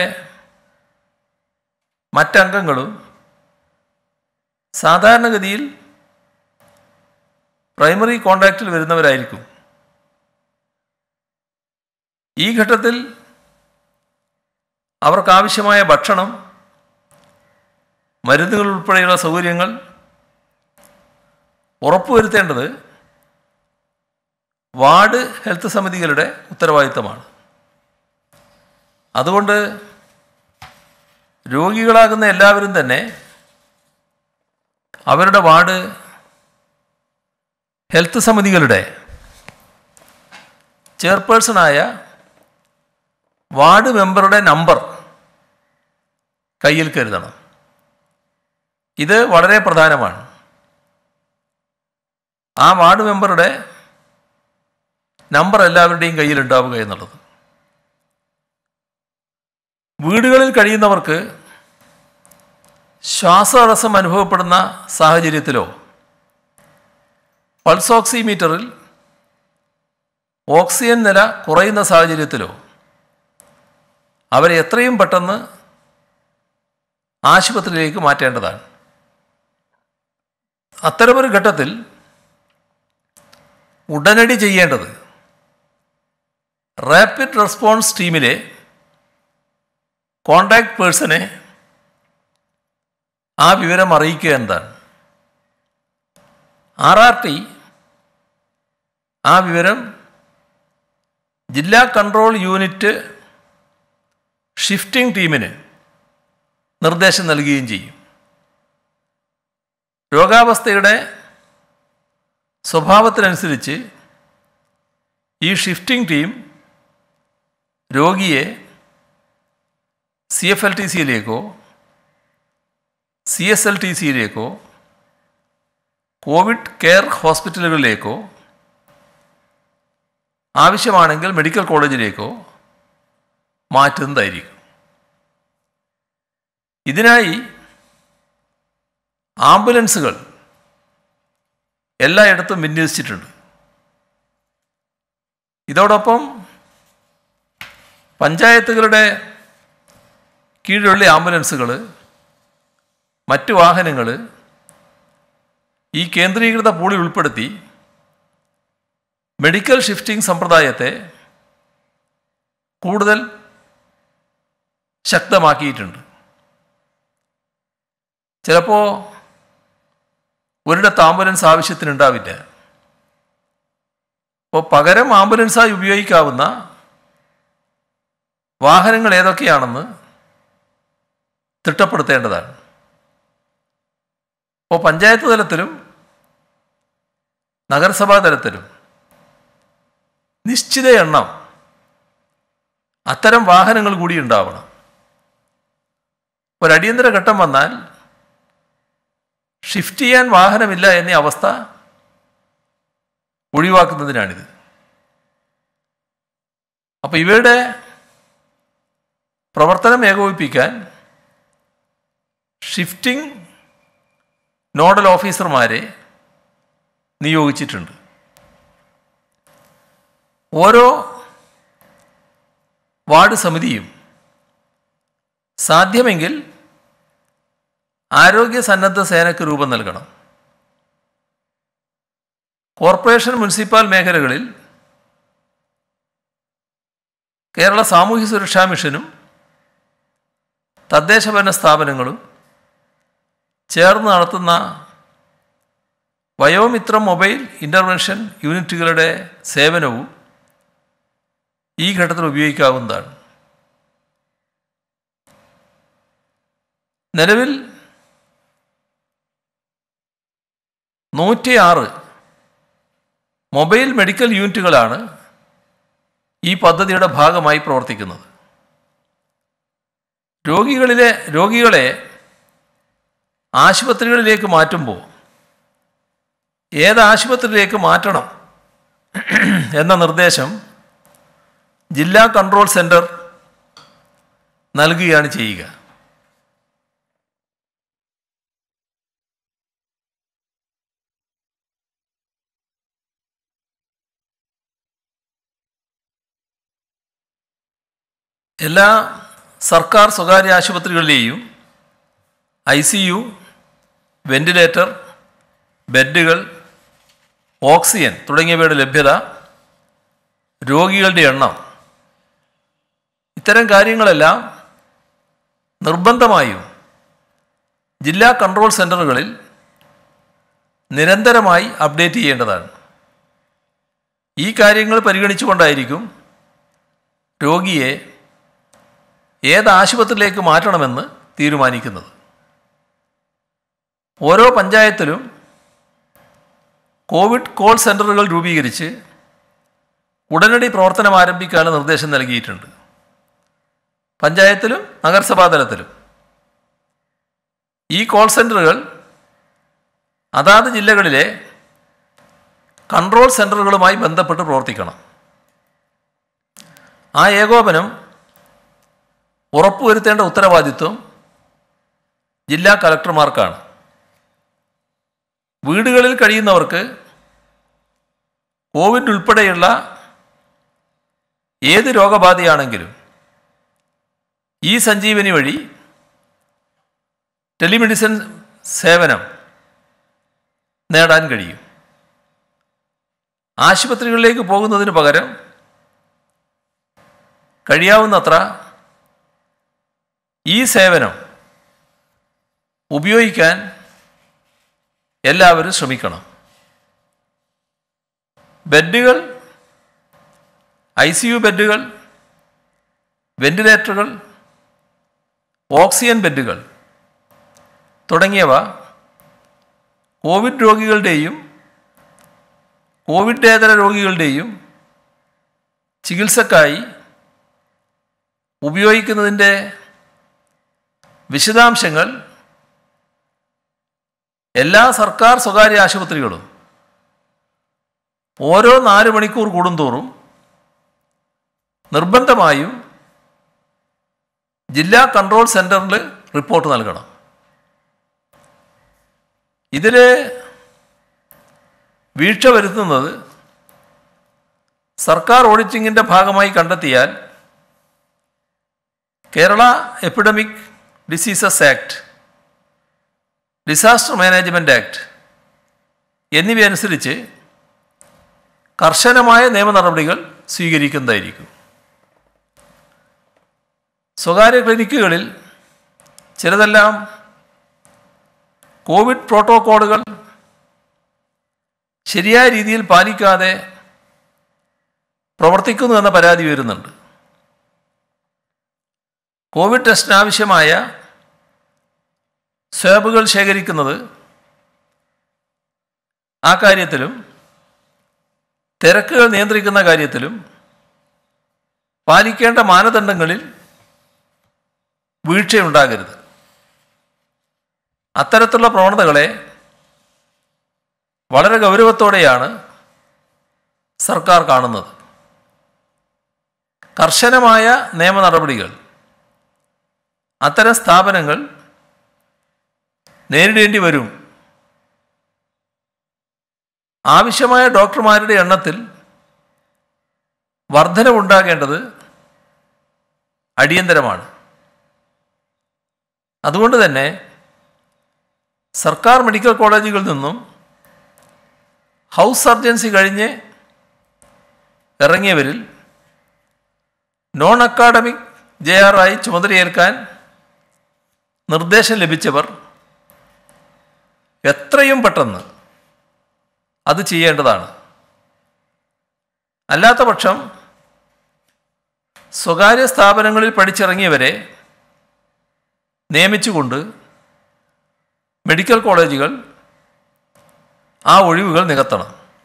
മറ്റംഗങ്ങളും സാധാരണഗതിയിൽ പ്രൈമറി കോണ്ടാക്റ്റിൽ വരുന്നവരായിരിക്കും ഈ ഘട്ടത്തിൽ അവർക്കാവശ്യമായ ഭക്ഷണം മരുന്നുകൾ ഉൾപ്പെടെയുള്ള സൗകര്യങ്ങൾ ഉറപ്പുവരുത്തേണ്ടത് വാർഡ് ഹെൽത്ത് സമിതികളുടെ ഉത്തരവാദിത്തമാണ് അതുകൊണ്ട് രോഗികളാകുന്ന എല്ലാവരും തന്നെ അവരുടെ വാർഡ് ഹെൽത്ത് സമിതികളുടെ ചെയർപേഴ്സണായ വാർഡ് മെമ്പറുടെ നമ്പർ കയ്യിൽ കരുതണം ഇത് വളരെ പ്രധാനമാണ് ആ വാർഡ് മെമ്പറുടെ നമ്പർ എല്ലാവരുടെയും കയ്യിൽ ഉണ്ടാവുക എന്നുള്ളത് വീടുകളിൽ കഴിയുന്നവർക്ക് ശ്വാസതടസ്സം അനുഭവപ്പെടുന്ന സാഹചര്യത്തിലോ പൾസ് ഓക്സിമീറ്ററിൽ ഓക്സിജൻ നില കുറയുന്ന സാഹചര്യത്തിലോ അവരെ എത്രയും പെട്ടെന്ന് ആശുപത്രിയിലേക്ക് മാറ്റേണ്ടതാണ് അത്തരമൊരു ഘട്ടത്തിൽ ഉടനടി ചെയ്യേണ്ടത് റാപ്പിഡ് റെസ്പോൺസ് ടീമിലെ കോണ്ടാക്ട് പേഴ്സണെ ആ വിവരം അറിയിക്കുക എന്നതാണ് ആർ ആർ ടി ആ വിവരം ജില്ലാ കൺട്രോൾ യൂണിറ്റ് ഷിഫ്റ്റിംഗ് ടീമിന് നിർദ്ദേശം നൽകുകയും ചെയ്യും രോഗാവസ്ഥയുടെ സ്വഭാവത്തിനനുസരിച്ച് ഈ ഷിഫ്റ്റിംഗ് ടീം രോഗിയെ സി എഫ് എൽ ടി സിയിലേക്കോ സി എസ് എൽ ടി സിയിലേക്കോ കോവിഡ് കെയർ ഹോസ്പിറ്റലുകളിലേക്കോ ആവശ്യമാണെങ്കിൽ മെഡിക്കൽ കോളേജിലേക്കോ മാറ്റുന്നതായിരിക്കും ഇതിനായി ആംബുലൻസുകൾ എല്ലായിടത്തും വിന്യസിച്ചിട്ടുണ്ട് ഇതോടൊപ്പം പഞ്ചായത്തുകളുടെ കീഴിലുള്ള ആംബുലൻസുകൾ മറ്റു വാഹനങ്ങൾ ഈ കേന്ദ്രീകൃത പൂളിൽ ഉൾപ്പെടുത്തി മെഡിക്കൽ ഷിഫ്റ്റിംഗ് സമ്പ്രദായത്തെ കൂടുതൽ ശക്തമാക്കിയിട്ടുണ്ട് ചിലപ്പോൾ ഒരിടത്ത് ആംബുലൻസ് ആവശ്യത്തിനുണ്ടാവില്ല അപ്പോൾ പകരം ആംബുലൻസായി ഉപയോഗിക്കാവുന്ന വാഹനങ്ങൾ ഏതൊക്കെയാണെന്ന് തിട്ടപ്പെടുത്തേണ്ടതാണ് അപ്പോൾ പഞ്ചായത്ത് തലത്തിലും നഗരസഭാ തലത്തിലും നിശ്ചിത എണ്ണം അത്തരം വാഹനങ്ങൾ കൂടി ഉണ്ടാവണം ഒരടിയന്തര ഘട്ടം വന്നാൽ ഷിഫ്റ്റ് ചെയ്യാൻ വാഹനമില്ല എന്ന അവസ്ഥ ഒഴിവാക്കുന്നതിനാണിത് അപ്പോൾ ഇവയുടെ പ്രവർത്തനം ഏകോപിപ്പിക്കാൻ ഷിഫ്റ്റിംഗ് നോഡൽ ഓഫീസർമാരെ നിയോഗിച്ചിട്ടുണ്ട് ഓരോ വാർഡ് സമിതിയും സാധ്യമെങ്കിൽ ആരോഗ്യ സന്നദ്ധ സേനയ്ക്ക് രൂപം നൽകണം കോർപ്പറേഷൻ മുനിസിപ്പൽ മേഖലകളിൽ കേരള സാമൂഹ്യ സുരക്ഷാ മിഷനും തദ്ദേശഭരണ സ്ഥാപനങ്ങളും ചേർന്ന് നടത്തുന്ന വയോമിത്രം മൊബൈൽ ഇൻ്റർവെൻഷൻ യൂണിറ്റുകളുടെ സേവനവും ഈ ഘട്ടത്തിൽ ഉപയോഗിക്കാവുന്നതാണ് നിലവിൽ നൂറ്റിയാറ് മൊബൈൽ മെഡിക്കൽ യൂണിറ്റുകളാണ് ഈ പദ്ധതിയുടെ ഭാഗമായി പ്രവർത്തിക്കുന്നത് രോഗികളിലെ രോഗികളെ ആശുപത്രികളിലേക്ക് മാറ്റുമ്പോൾ ഏത് ആശുപത്രിയിലേക്ക് മാറ്റണം എന്ന നിർദ്ദേശം ജില്ലാ കൺട്രോൾ സെൻറ്റർ നൽകുകയാണ് ചെയ്യുക എല്ലാ സർക്കാർ സ്വകാര്യ ആശുപത്രികളിലെയും ഐ സി യു വെന്റിലേറ്റർ ബെഡുകൾ ഓക്സിജൻ തുടങ്ങിയവയുടെ ലഭ്യത രോഗികളുടെ എണ്ണം ഇത്തരം കാര്യങ്ങളെല്ലാം നിർബന്ധമായും ജില്ലാ കൺട്രോൾ സെൻ്ററുകളിൽ നിരന്തരമായി അപ്ഡേറ്റ് ചെയ്യേണ്ടതാണ് ഈ കാര്യങ്ങൾ പരിഗണിച്ചുകൊണ്ടായിരിക്കും രോഗിയെ ഏത് ആശുപത്രിയിലേക്ക് മാറ്റണമെന്ന് തീരുമാനിക്കുന്നത് ഓരോ പഞ്ചായത്തിലും കോവിഡ് കോൾ സെൻ്ററുകൾ രൂപീകരിച്ച് ഉടനടി പ്രവർത്തനം ആരംഭിക്കാൻ നിർദ്ദേശം നൽകിയിട്ടുണ്ട് പഞ്ചായത്തിലും നഗരസഭാ തലത്തിലും ഈ കോൾ സെൻ്ററുകൾ അതാത് ജില്ലകളിലെ കൺട്രോൾ സെൻ്ററുകളുമായി ബന്ധപ്പെട്ട് പ്രവർത്തിക്കണം ആ ഏകോപനം ഉറപ്പുവരുത്തേണ്ട ഉത്തരവാദിത്വം ജില്ലാ കലക്ടർമാർക്കാണ് വീടുകളിൽ കഴിയുന്നവർക്ക് കോവിഡ് ഉൾപ്പെടെയുള്ള ഏത് രോഗബാധയാണെങ്കിലും ഈ സഞ്ജീവനി വഴി ടെലിമെഡിസിൻ സേവനം നേടാൻ കഴിയും ആശുപത്രികളിലേക്ക് പോകുന്നതിന് പകരം കഴിയാവുന്നത്ര ഈ സേവനം ഉപയോഗിക്കാൻ എല്ലാവരും ശ്രമിക്കണം ബെഡുകൾ ഐ സി യു ബെഡുകൾ വെന്റിലേറ്ററുകൾ ഓക്സിജൻ ബെഡുകൾ തുടങ്ങിയവ കോവിഡ് രോഗികളുടെയും കോവിഡേതര രോഗികളുടെയും ചികിത്സക്കായി ഉപയോഗിക്കുന്നതിൻ്റെ വിശദാംശങ്ങൾ എല്ലാ സർക്കാർ സ്വകാര്യ ആശുപത്രികളും ഓരോ നാല് മണിക്കൂർ കൂടുന്തോറും നിർബന്ധമായും ജില്ലാ കൺട്രോൾ സെൻറ്ററിൽ റിപ്പോർട്ട് നൽകണം ഇതിൽ വീഴ്ച വരുത്തുന്നത് സർക്കാർ ഓഡിറ്റിങ്ങിൻ്റെ ഭാഗമായി കണ്ടെത്തിയാൽ Kerala epidemic diseases act disaster management act എന്നിവയനുസരിച്ച് കർശനമായ നിയമ നടപടികൾ സ്വീകരിക്കുന്നതായിരിക്കും സ്വകാര്യ ക്ലിനിക്കുകളിൽ ചിലതെല്ലാം കോവിഡ് പ്രോട്ടോക്കോളുകൾ ശരിയായ രീതിയിൽ പാലിക്കാതെ പ്രവർത്തിക്കുന്നു എന്ന പരാതി വരുന്നുണ്ട് കോവിഡ് ടെസ്റ്റിന് ആവശ്യമായ സ്വാബുകൾ ശേഖരിക്കുന്നത് ആ കാര്യത്തിലും തിരക്കുകൾ നിയന്ത്രിക്കുന്ന കാര്യത്തിലും പാലിക്കേണ്ട മാനദണ്ഡങ്ങളിൽ വീഴ്ചയുണ്ടാകരുത് അത്തരത്തിലുള്ള പ്രവണതകളെ വളരെ ഗൗരവത്തോടെയാണ് സർക്കാർ കാണുന്നത് കർശനമായ നിയമ നടപടികൾ അത്തരം സ്ഥാപനങ്ങൾ നേരിടേണ്ടി വരും ആവശ്യമായ ഡോക്ടർമാരുടെ എണ്ണത്തിൽ വർധനവുണ്ടാകേണ്ടത് അടിയന്തരമാണ് അതുകൊണ്ട് തന്നെ സർക്കാർ മെഡിക്കൽ കോളേജുകളിൽ നിന്നും ഹൗസ് സർജൻസി കഴിഞ്ഞ് ഇറങ്ങിയവരിൽ നോൺ അക്കാഡമിക് ജെ ആർ ആയി ചുമതലയേൽക്കാൻ നിർദ്ദേശം ലഭിച്ചവർ എത്രയും പെട്ടെന്ന് അത് ചെയ്യേണ്ടതാണ് അല്ലാത്ത പക്ഷം സ്വകാര്യ സ്ഥാപനങ്ങളിൽ പഠിച്ചിറങ്ങിയവരെ നിയമിച്ചുകൊണ്ട് മെഡിക്കൽ കോളേജുകൾ ആ ഒഴിവുകൾ നികത്തണം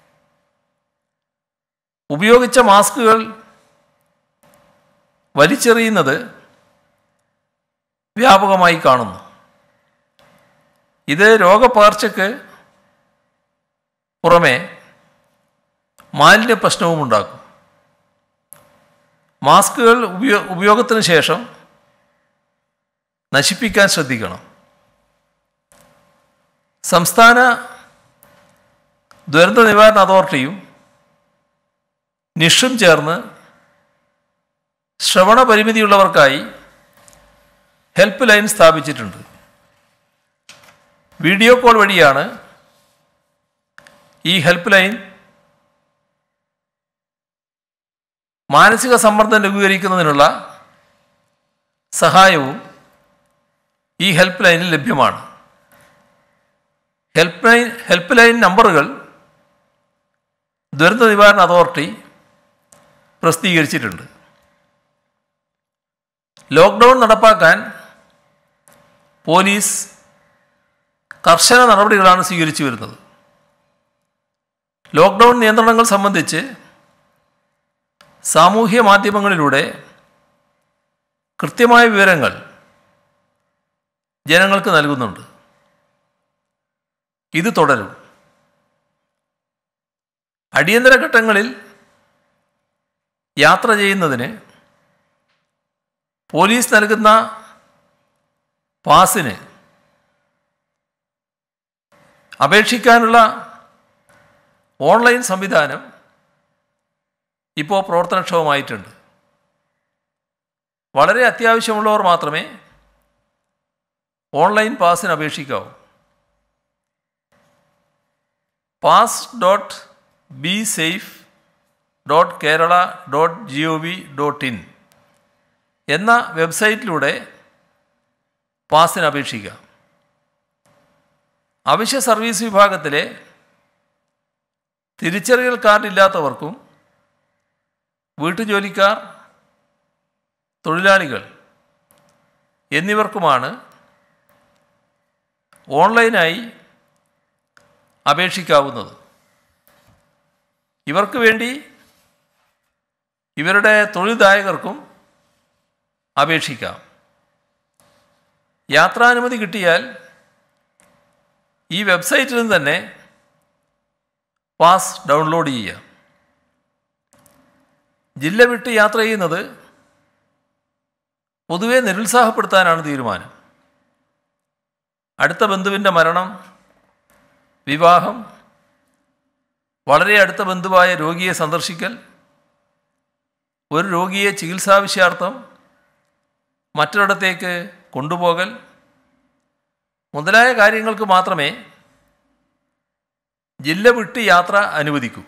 ഉപയോഗിച്ച മാസ്കുകൾ വലിച്ചെറിയുന്നത് വ്യാപകമായി കാണുന്നു ഇത് രോഗപകർച്ചയ്ക്ക് പുറമെ മാലിന്യ പ്രശ്നവും ഉണ്ടാക്കും മാസ്കുകൾ ഉപയോ ഉപയോഗത്തിന് ശേഷം നശിപ്പിക്കാൻ ശ്രദ്ധിക്കണം സംസ്ഥാന ദുരന്ത നിവാരണ അതോറിറ്റിയും നിഷും ചേർന്ന് ശ്രവണ പരിമിതിയുള്ളവർക്കായി ഹെൽപ്പ് ലൈൻ സ്ഥാപിച്ചിട്ടുണ്ട് വീഡിയോ കോൾ വഴിയാണ് ഈ ഹെൽപ്പ് ലൈൻ മാനസിക സമ്മർദ്ദം ലഘൂകരിക്കുന്നതിനുള്ള സഹായവും ഈ ഹെൽപ്പ് ലൈനിൽ ലഭ്യമാണ് ഹെൽപ്പ് ലൈൻ ഹെൽപ്പ് ലൈൻ നമ്പറുകൾ ദുരന്ത നിവാരണ അതോറിറ്റി പ്രസിദ്ധീകരിച്ചിട്ടുണ്ട് ലോക്ക്ഡൗൺ നടപ്പാക്കാൻ പോലീസ് കർശന നടപടികളാണ് സ്വീകരിച്ചു വരുന്നത് ലോക്ക്ഡൗൺ നിയന്ത്രണങ്ങൾ സംബന്ധിച്ച് സാമൂഹ്യ മാധ്യമങ്ങളിലൂടെ കൃത്യമായ വിവരങ്ങൾ ജനങ്ങൾക്ക് നൽകുന്നുണ്ട് ഇത് തുടരും അടിയന്തര ഘട്ടങ്ങളിൽ യാത്ര ചെയ്യുന്നതിന് പോലീസ് നൽകുന്ന പാസിന് അപേക്ഷിക്കാനുള്ള ഓൺലൈൻ സംവിധാനം ഇപ്പോൾ പ്രവർത്തനക്ഷമമായിട്ടുണ്ട് വളരെ അത്യാവശ്യമുള്ളവർ മാത്രമേ ഓൺലൈൻ പാസിന് അപേക്ഷിക്കാവൂ pass dot be safe dot Kerala dot G O V dot in എന്ന വെബ്സൈറ്റിലൂടെ പാസിന് അപേക്ഷിക്കാം അവശ്യ സർവീസ് വിഭാഗത്തിലെ തിരിച്ചറിയൽ കാർഡ് ഇല്ലാത്തവർക്കും വീട്ടുജോലിക്കാർ തൊഴിലാളികൾ എന്നിവർക്കുമാണ് ഓൺലൈനായി അപേക്ഷിക്കാവുന്നത് ഇവർക്ക് വേണ്ടി ഇവരുടെ തൊഴിൽദായകർക്കും അപേക്ഷിക്കാം യാത്രാനുമതി കിട്ടിയാൽ ഈ വെബ്സൈറ്റിൽ നിന്ന് തന്നെ പാസ് ഡൗൺലോഡ് ചെയ്യാം ജില്ല വിട്ട് യാത്ര ചെയ്യുന്നത് പൊതുവെ നിരുത്സാഹപ്പെടുത്താനാണ് തീരുമാനം അടുത്ത ബന്ധുവിൻ്റെ മരണം വിവാഹം വളരെ അടുത്ത ബന്ധുവായ രോഗിയെ സന്ദർശിക്കൽ ഒരു രോഗിയെ ചികിത്സാവിഷയാർത്ഥം മറ്റൊരിടത്തേക്ക് കൊണ്ടുപോകൽ മുതലായ കാര്യങ്ങൾക്ക് മാത്രമേ ജില്ല വിട്ട് യാത്ര അനുവദിക്കൂ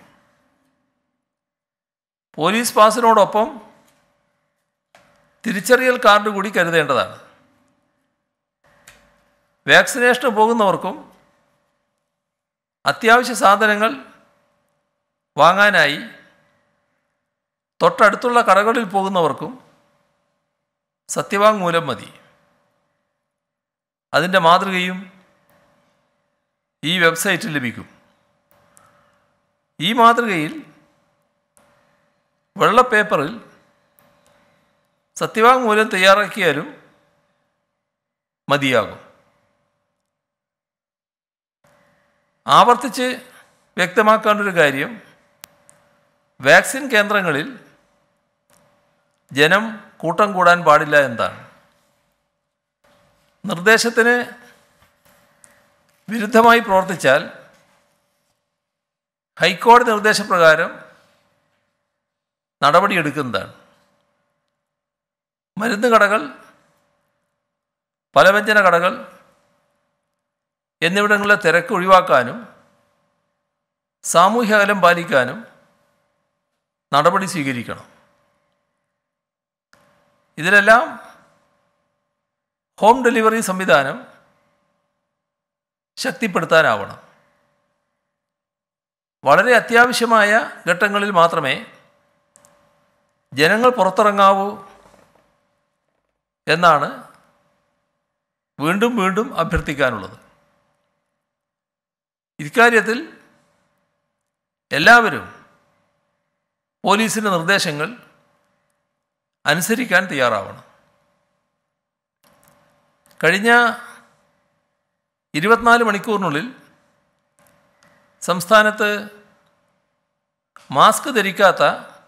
പോലീസ് പാസിനോടൊപ്പം തിരിച്ചറിയൽ കാർഡ് കൂടി കരുതേണ്ടതാണ് വാക്സിനേഷന് പോകുന്നവർക്കും അത്യാവശ്യ സാധനങ്ങൾ വാങ്ങാനായി തൊട്ടടുത്തുള്ള കടകളിൽ പോകുന്നവർക്കും സത്യവാങ്മൂലം മതി അതിൻ്റെ മാതൃകയും ഈ വെബ്സൈറ്റിൽ ലഭിക്കും ഈ മാതൃകയിൽ വെള്ള പേപ്പറിൽ സത്യവാങ്മൂലം തയ്യാറാക്കിയാലും മതിയാകും ആവർത്തിച്ച് വ്യക്തമാക്കേണ്ട ഒരു കാര്യം വാക്സിൻ കേന്ദ്രങ്ങളിൽ ജനം കൂട്ടം കൂടാൻ പാടില്ല എന്താണ് നിർദ്ദേശത്തിന് വിരുദ്ധമായി പ്രവർത്തിച്ചാൽ ഹൈക്കോടതി നിർദ്ദേശപ്രകാരം നടപടിയെടുക്കുന്നതാണ് മരുന്ന് കടകൾ പലവ്യഞ്ജന കടകൾ എന്നിവിടങ്ങളിലെ തിരക്ക് ഒഴിവാക്കാനും സാമൂഹ്യ അകലം പാലിക്കാനും നടപടി സ്വീകരിക്കണം ഇതിലെല്ലാം ഹോം ഡെലിവറി സംവിധാനം ശക്തിപ്പെടുത്താനാവണം വളരെ അത്യാവശ്യമായ ഘട്ടങ്ങളിൽ മാത്രമേ ജനങ്ങൾ പുറത്തിറങ്ങാവൂ എന്നാണ് വീണ്ടും വീണ്ടും അഭ്യർത്ഥിക്കാനുള്ളത് ഇക്കാര്യത്തിൽ എല്ലാവരും പോലീസിൻ്റെ നിർദ്ദേശങ്ങൾ അനുസരിക്കാൻ തയ്യാറാവണം കഴിഞ്ഞ ഇരുപത്തിനാല് മണിക്കൂറിനുള്ളിൽ സംസ്ഥാനത്ത് മാസ്ക് ധരിക്കാത്ത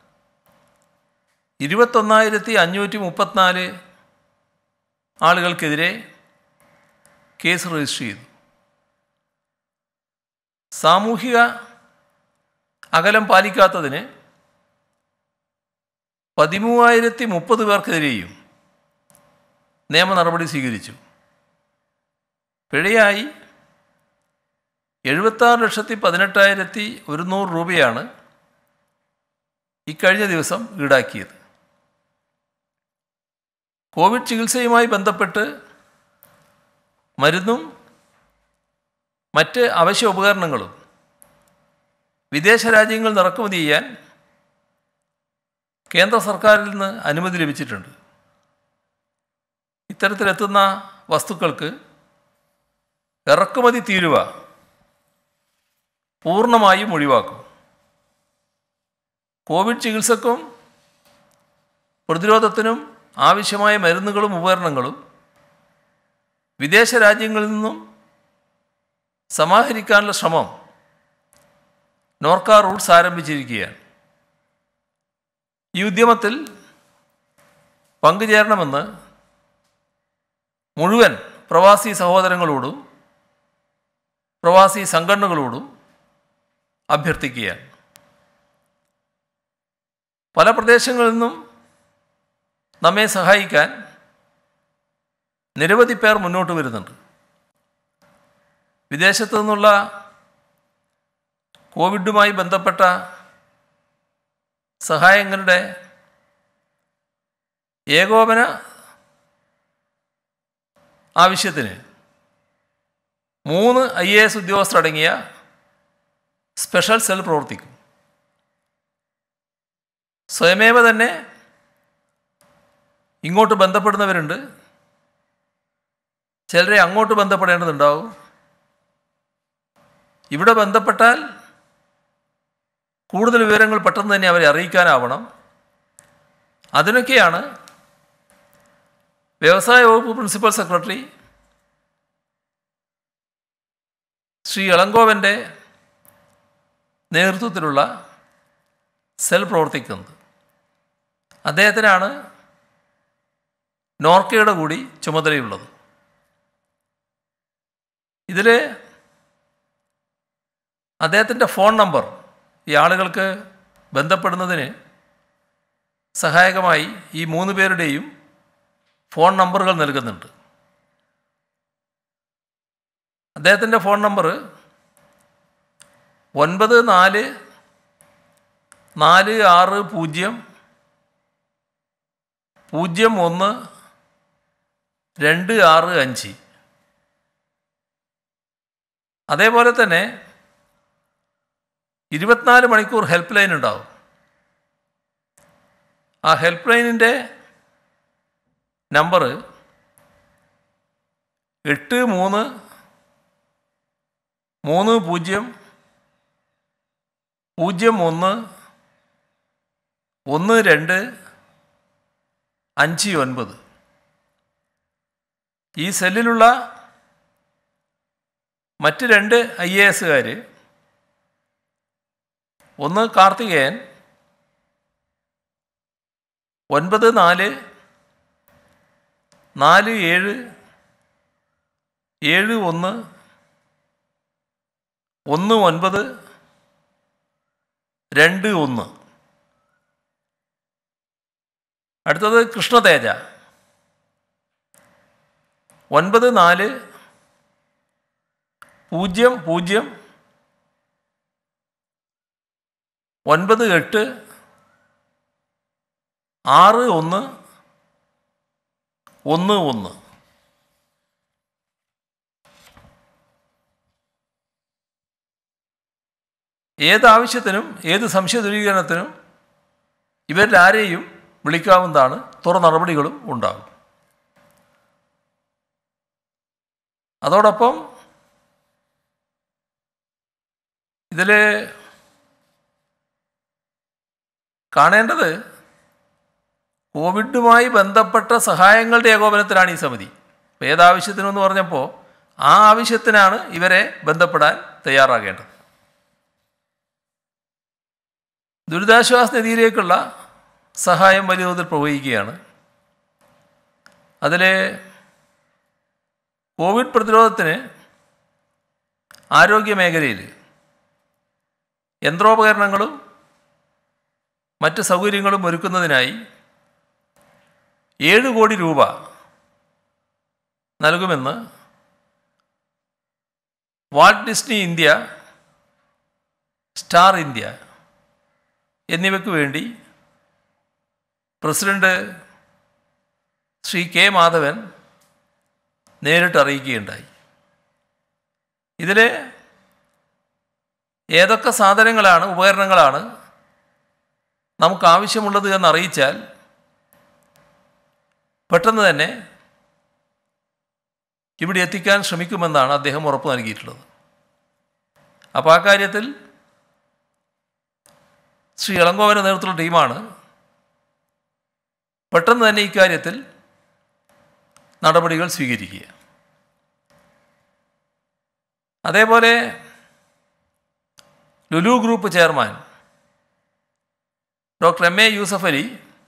ഇരുപത്തൊന്നായിരത്തി അഞ്ഞൂറ്റി മുപ്പത്തിനാല് ആളുകൾക്കെതിരെ കേസ് രജിസ്റ്റർ ചെയ്തു സാമൂഹിക അകലം പാലിക്കാത്തതിന് പതിമൂവായിരത്തി മുപ്പത് പേർക്കെതിരെയും നിയമ നടപടി സ്വീകരിച്ചു പിഴയായി എഴുപത്താറ് ലക്ഷത്തി പതിനെട്ടായിരത്തി ഒരുന്നൂറ് രൂപയാണ് ഇക്കഴിഞ്ഞ ദിവസം ഈടാക്കിയത് കോവിഡ് ചികിത്സയുമായി ബന്ധപ്പെട്ട് മരുന്നും മറ്റ് അവശ്യ ഉപകരണങ്ങളും വിദേശ രാജ്യങ്ങളിൽ നിന്ന് ഇറക്കുമതി ചെയ്യാൻ കേന്ദ്ര സർക്കാരിൽ നിന്ന് അനുമതി ലഭിച്ചിട്ടുണ്ട് ഇത്തരത്തിലെത്തുന്ന വസ്തുക്കൾക്ക് ഇറക്കുമതി തീരുവ പൂർണ്ണമായും ഒഴിവാക്കും കോവിഡ് ചികിത്സക്കും പ്രതിരോധത്തിനും ആവശ്യമായ മരുന്നുകളും ഉപകരണങ്ങളും വിദേശ രാജ്യങ്ങളിൽ നിന്നും സമാഹരിക്കാനുള്ള ശ്രമം നോർക്ക റൂട്ട്സ് ആരംഭിച്ചിരിക്കുകയാണ് ഈ ഉദ്യമത്തിൽ പങ്കുചേരണമെന്ന് മുഴുവൻ പ്രവാസി സഹോദരങ്ങളോടും പ്രവാസി സംഘടനകളോടും അഭ്യർത്ഥിക്കുകയാണ് പല പ്രദേശങ്ങളിൽ നിന്നും നമ്മെ സഹായിക്കാൻ നിരവധി പേർ മുന്നോട്ട് വരുന്നുണ്ട് വിദേശത്തു നിന്നുള്ള കോവിഡുമായി ബന്ധപ്പെട്ട സഹായങ്ങളുടെ ഏകോപന ആവശ്യത്തിന് മൂന്ന് ഐ എ എസ് ഉദ്യോഗസ്ഥരടങ്ങിയ സ്പെഷ്യൽ സെൽ പ്രവർത്തിക്കും സ്വയമേവ തന്നെ ഇങ്ങോട്ട് ബന്ധപ്പെടുന്നവരുണ്ട് ചിലരെ അങ്ങോട്ട് ബന്ധപ്പെടേണ്ടതുണ്ടാവും ഇവിടെ ബന്ധപ്പെട്ടാൽ കൂടുതൽ വിവരങ്ങൾ പെട്ടെന്ന് തന്നെ അവരെ അറിയിക്കാനാവണം അതിനൊക്കെയാണ് വ്യവസായ വകുപ്പ് പ്രിൻസിപ്പൽ സെക്രട്ടറി ശ്രീ ഇളങ്കോവൻ്റെ നേതൃത്വത്തിലുള്ള സെൽ പ്രവർത്തിക്കുന്നത് അദ്ദേഹത്തിനാണ് നോർക്കയുടെ കൂടി ചുമതലയുള്ളത് ഇതിൽ അദ്ദേഹത്തിൻ്റെ ഫോൺ നമ്പർ ഈ ആളുകൾക്ക് ബന്ധപ്പെടുന്നതിന് സഹായകമായി ഈ മൂന്ന് പേരുടെയും ഫോൺ നമ്പറുകൾ നൽകുന്നുണ്ട് അദ്ദേഹത്തിൻ്റെ ഫോൺ നമ്പർ ഒൻപത് നാല് നാല് ആറ് പൂജ്യം പൂജ്യം ഒന്ന് രണ്ട് ആറ് അഞ്ച് അതേപോലെ തന്നെ ഇരുപത്തിനാല് മണിക്കൂർ ഹെൽപ്പ് ലൈൻ ഉണ്ടാവും ആ ഹെൽപ്പ് ലൈനിൻ്റെ നമ്പർ എട്ട് മൂന്ന് മൂന്ന് പൂജ്യം പൂജ്യം ഒന്ന് ഒന്ന് രണ്ട് അഞ്ച് ഒൻപത് ഈ സെല്ലിലുള്ള മറ്റ് രണ്ട് ഐ എ എസുകാർ ഒന്ന് കാർത്തികേയൻ ഒൻപത് നാല് നാല് ഏഴ് ഏഴ് ഒന്ന് ഒന്ന് ഒൻപത് രണ്ട് ഒന്ന് അടുത്തത് കൃഷ്ണതേജ ഒൻപത് നാല് പൂജ്യം പൂജ്യം ഒൻപത് എട്ട് ആറ് ഒന്ന് ഒന്ന് ഒന്ന് ഏത് ആവശ്യത്തിനും ഏത് സംശയ ദൂരീകരണത്തിനും ഇവരിൽ ആരെയും വിളിക്കാവുന്നതാണ് തുറ നടപടികളും ഉണ്ടാകും അതോടൊപ്പം ഇതിൽ കാണേണ്ടത് കോവിഡുമായി ബന്ധപ്പെട്ട സഹായങ്ങളുടെ ഏകോപനത്തിലാണ് ഈ സമിതി അപ്പോൾ ഏതാവശ്യത്തിനെന്ന് പറഞ്ഞപ്പോൾ ആ ആവശ്യത്തിനാണ് ഇവരെ ബന്ധപ്പെടാൻ തയ്യാറാകേണ്ടത് ദുരിതാശ്വാസ നിധിയിലേക്കുള്ള സഹായം വലിയ തോതിൽ പ്രവഹിക്കുകയാണ് അതിൽ കോവിഡ് പ്രതിരോധത്തിന് ആരോഗ്യ മേഖലയിൽ യന്ത്രോപകരണങ്ങളും മറ്റ് സൗകര്യങ്ങളും ഒരുക്കുന്നതിനായി ഏഴ് കോടി രൂപ നൽകുമെന്ന് Walt Disney India Star India എന്നിവയ്ക്ക് വേണ്ടി പ്രസിഡന്റ് ശ്രീ കെ മാധവൻ നേരിട്ട് അറിയിക്കുകയുണ്ടായി ഇതിൽ ഏതൊക്കെ സാധനങ്ങളാണ് ഉപകരണങ്ങളാണ് നമുക്ക് ആവശ്യമുള്ളത് എന്ന് അറിയിച്ചാൽ പെട്ടെന്ന് തന്നെ ഇവിടെ എത്തിക്കാൻ ശ്രമിക്കുമെന്നാണ് അദ്ദേഹം ഉറപ്പ് നൽകിയിട്ടുള്ളത് അപ്പോൾ ആ കാര്യത്തിൽ ശ്രീ ഇളങ്കോവൻ്റെ നേതൃത്വത്തിലുള്ള ടീമാണ് പെട്ടെന്ന് തന്നെ ഇക്കാര്യത്തിൽ നടപടികൾ സ്വീകരിക്കുക അതേപോലെ Lulu group chairman doctor M A Yusuff Ali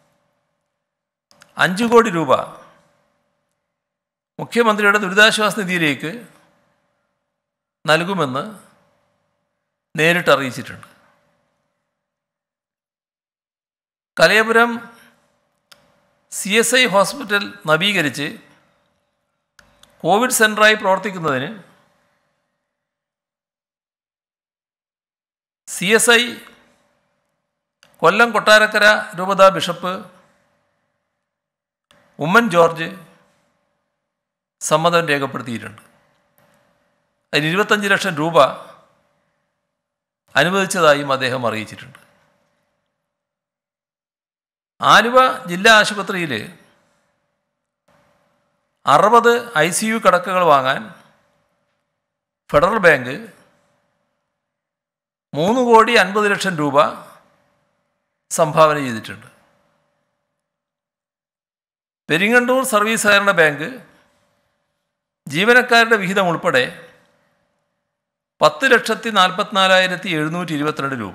അഞ്ച് കോടി രൂപ മുഖ്യമന്ത്രിയുടെ ദുരിതാശ്വാസ നിധിയിലേക്ക് നൽകുമെന്ന് നേരിട്ട് അറിയിച്ചിട്ടുണ്ട് Kalayapuram C S I hospital നവീകരിച്ച് കോവിഡ് സെൻ്ററായി പ്രവർത്തിക്കുന്നതിന് C S I Kollam Kottarakkara രൂപത ബിഷപ്പ് ഉമ്മൻ ജോർജ് സമ്മതം രേഖപ്പെടുത്തിയിട്ടുണ്ട് അതിന് ഇരുപത്തഞ്ച് ലക്ഷം രൂപ അനുവദിച്ചതായും അദ്ദേഹം അറിയിച്ചിട്ടുണ്ട് ആലുവ ജില്ലാ ആശുപത്രിയിൽ അറുപത് ഐ സി യു കിടക്കകൾ വാങ്ങാൻ ഫെഡറൽ ബാങ്ക് മൂന്ന് കോടി അൻപത് ലക്ഷം രൂപ സംഭാവന ചെയ്തിട്ടുണ്ട് പെരിങ്ങണ്ടൂർ സർവീസ് സഹകരണ ബാങ്ക് ജീവനക്കാരുടെ വിഹിതം ഉൾപ്പെടെ പത്ത് ലക്ഷത്തി നാൽപ്പത്തിനാലായിരത്തി എഴുന്നൂറ്റി ഇരുപത്തിരണ്ട് രൂപ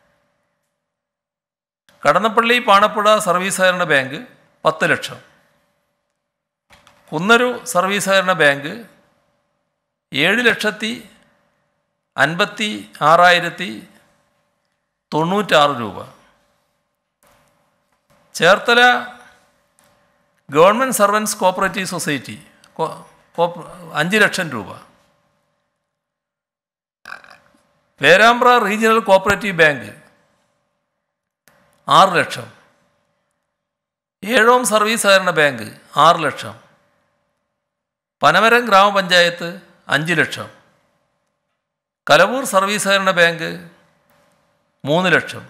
കടന്നപ്പള്ളി പാണപ്പുഴ സർവീസ് സഹകരണ ബാങ്ക് പത്ത് ലക്ഷം കുന്നരു സർവീസ് സഹകരണ ബാങ്ക് ഏഴ് ലക്ഷത്തി അൻപത്തി ആറായിരത്തി തൊണ്ണൂറ്റാറ് രൂപ Cherthala government servants cooperative society കോ- കോപ്പ- അഞ്ച് ലക്ഷം രൂപ പേരാമ്പ്ര റീജിയണൽ കോപ്പറേറ്റീവ് ബാങ്ക് ആറ് ലക്ഷം ഏഴോം സർവീസ് സഹകരണ ബാങ്ക് ആറ് ലക്ഷം പനമരം ഗ്രാമപഞ്ചായത്ത് അഞ്ച് ലക്ഷം കലവൂർ സർവീസ് സഹകരണ ബാങ്ക് മൂന്ന് ലക്ഷം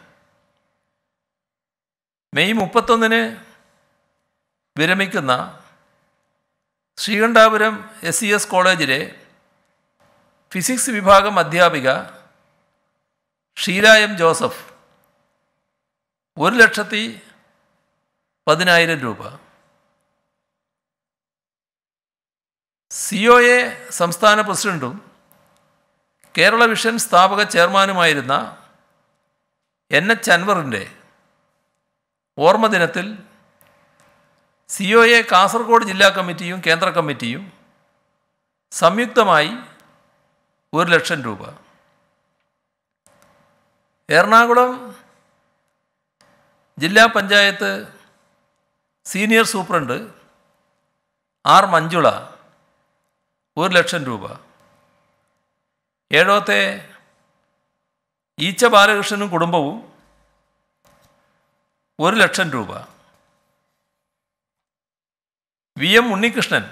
മെയ് മുപ്പത്തൊന്നിന് വിരമിക്കുന്ന ശ്രീകണ്ഠാപുരം എസ് സി എസ് കോളേജിലെ ഫിസിക്സ് വിഭാഗം അധ്യാപിക ഷീല എം ജോസഫ് ഒരു ലക്ഷത്തി പതിനായിരം രൂപ സി ഒ എ സംസ്ഥാന പ്രസിഡന്റും കേരള വിഷൻ സ്ഥാപക ചെയർമാനുമായിരുന്ന എൻ എച്ച് അൻവറിൻ്റെ ഓർമ്മ ദിനത്തിൽ സി ഒ എ കാസർഗോഡ് ജില്ലാ കമ്മിറ്റിയും കേന്ദ്ര കമ്മിറ്റിയും സംയുക്തമായി ഒരു ലക്ഷം രൂപ എറണാകുളം ജില്ലാ panchayat senior superintendent R Manjula ഒരു ലക്ഷം രൂപ ഏഴോത്തെ ഈച്ച ബാലകൃഷ്ണനും കുടുംബവും ഒരു ലക്ഷം രൂപ വി എം ഉണ്ണികൃഷ്ണൻ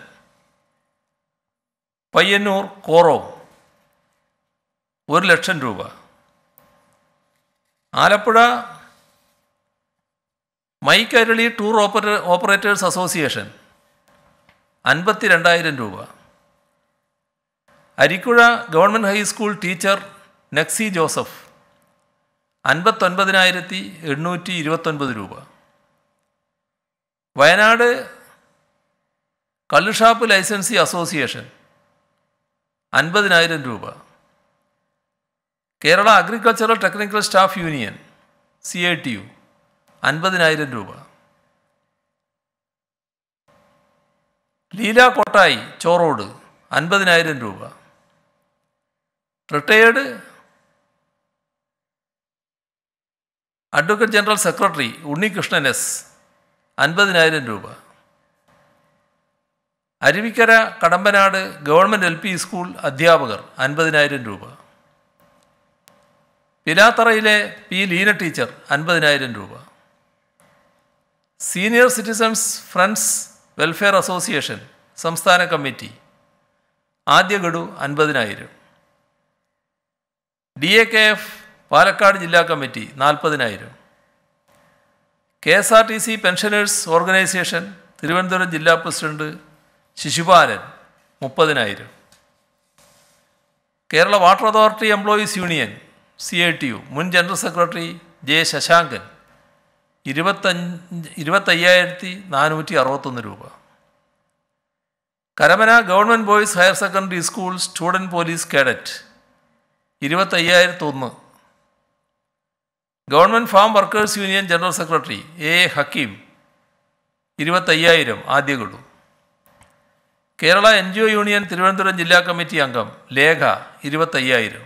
പയ്യന്നൂർ കോറോ ഒരു ലക്ഷം രൂപ ആലപ്പുഴ മൈ കൈരളി ടൂർ ഓപ്പറേ ഓപ്പറേറ്റേഴ്സ് അസോസിയേഷൻ അൻപത്തി രണ്ടായിരം രൂപ Arikkuzha government high school teacher Nexy Joseph അൻപത്തൊൻപതിനായിരത്തി എണ്ണൂറ്റി ഇരുപത്തൊൻപത് രൂപ വയനാട് കള്ളുഷാപ്പ് ലൈസൻസി അസോസിയേഷൻ അൻപതിനായിരം രൂപ Kerala agricultural technical staff union C I T U അൻപതിനായിരം രൂപ ലീല കോട്ടായി ചോറോട് അൻപതിനായിരം രൂപ retired advocate general secretary Unnikrishnan S അൻപതിനായിരം രൂപ Aruvikkara Kadampanad government L P school അധ്യാപകർ അൻപതിനായിരം രൂപ പിലാത്തറയിലെ പി ലീന ടീച്ചർ അൻപതിനായിരം രൂപ senior citizens friends welfare association സംസ്ഥാന കമ്മിറ്റി ആദ്യ ഗഡു അൻപതിനായിരം D A K F Palakkad ജില്ലാ കമ്മിറ്റി നാൽപ്പതിനായിരം K S R T C pensioners organisation Thiruvananthapuram ജില്ലാ പ്രസിഡന്റ് ശിശുപാലൻ മുപ്പതിനായിരം Kerala water authority employees union C I T U മുൻ ജനറൽ സെക്രട്ടറി ജെ ശശാങ്കൻ ഇരുപത്തഞ്ച് ഇരുപത്തയ്യായിരത്തി നാനൂറ്റി അറുപത്തൊന്ന് രൂപ Karamana government boys higher secondary school student police cadet ഇരുപത്തയ്യായിരത്തൊന്ന് government farm workers union general secretary A A Hakkim ഇരുപത്തയ്യായിരം ആദ്യ ഗഡു Kerala N G O union Thiruvananthapuram ജില്ലാ കമ്മിറ്റി അംഗം ലേഖ ഇരുപത്തയ്യായിരം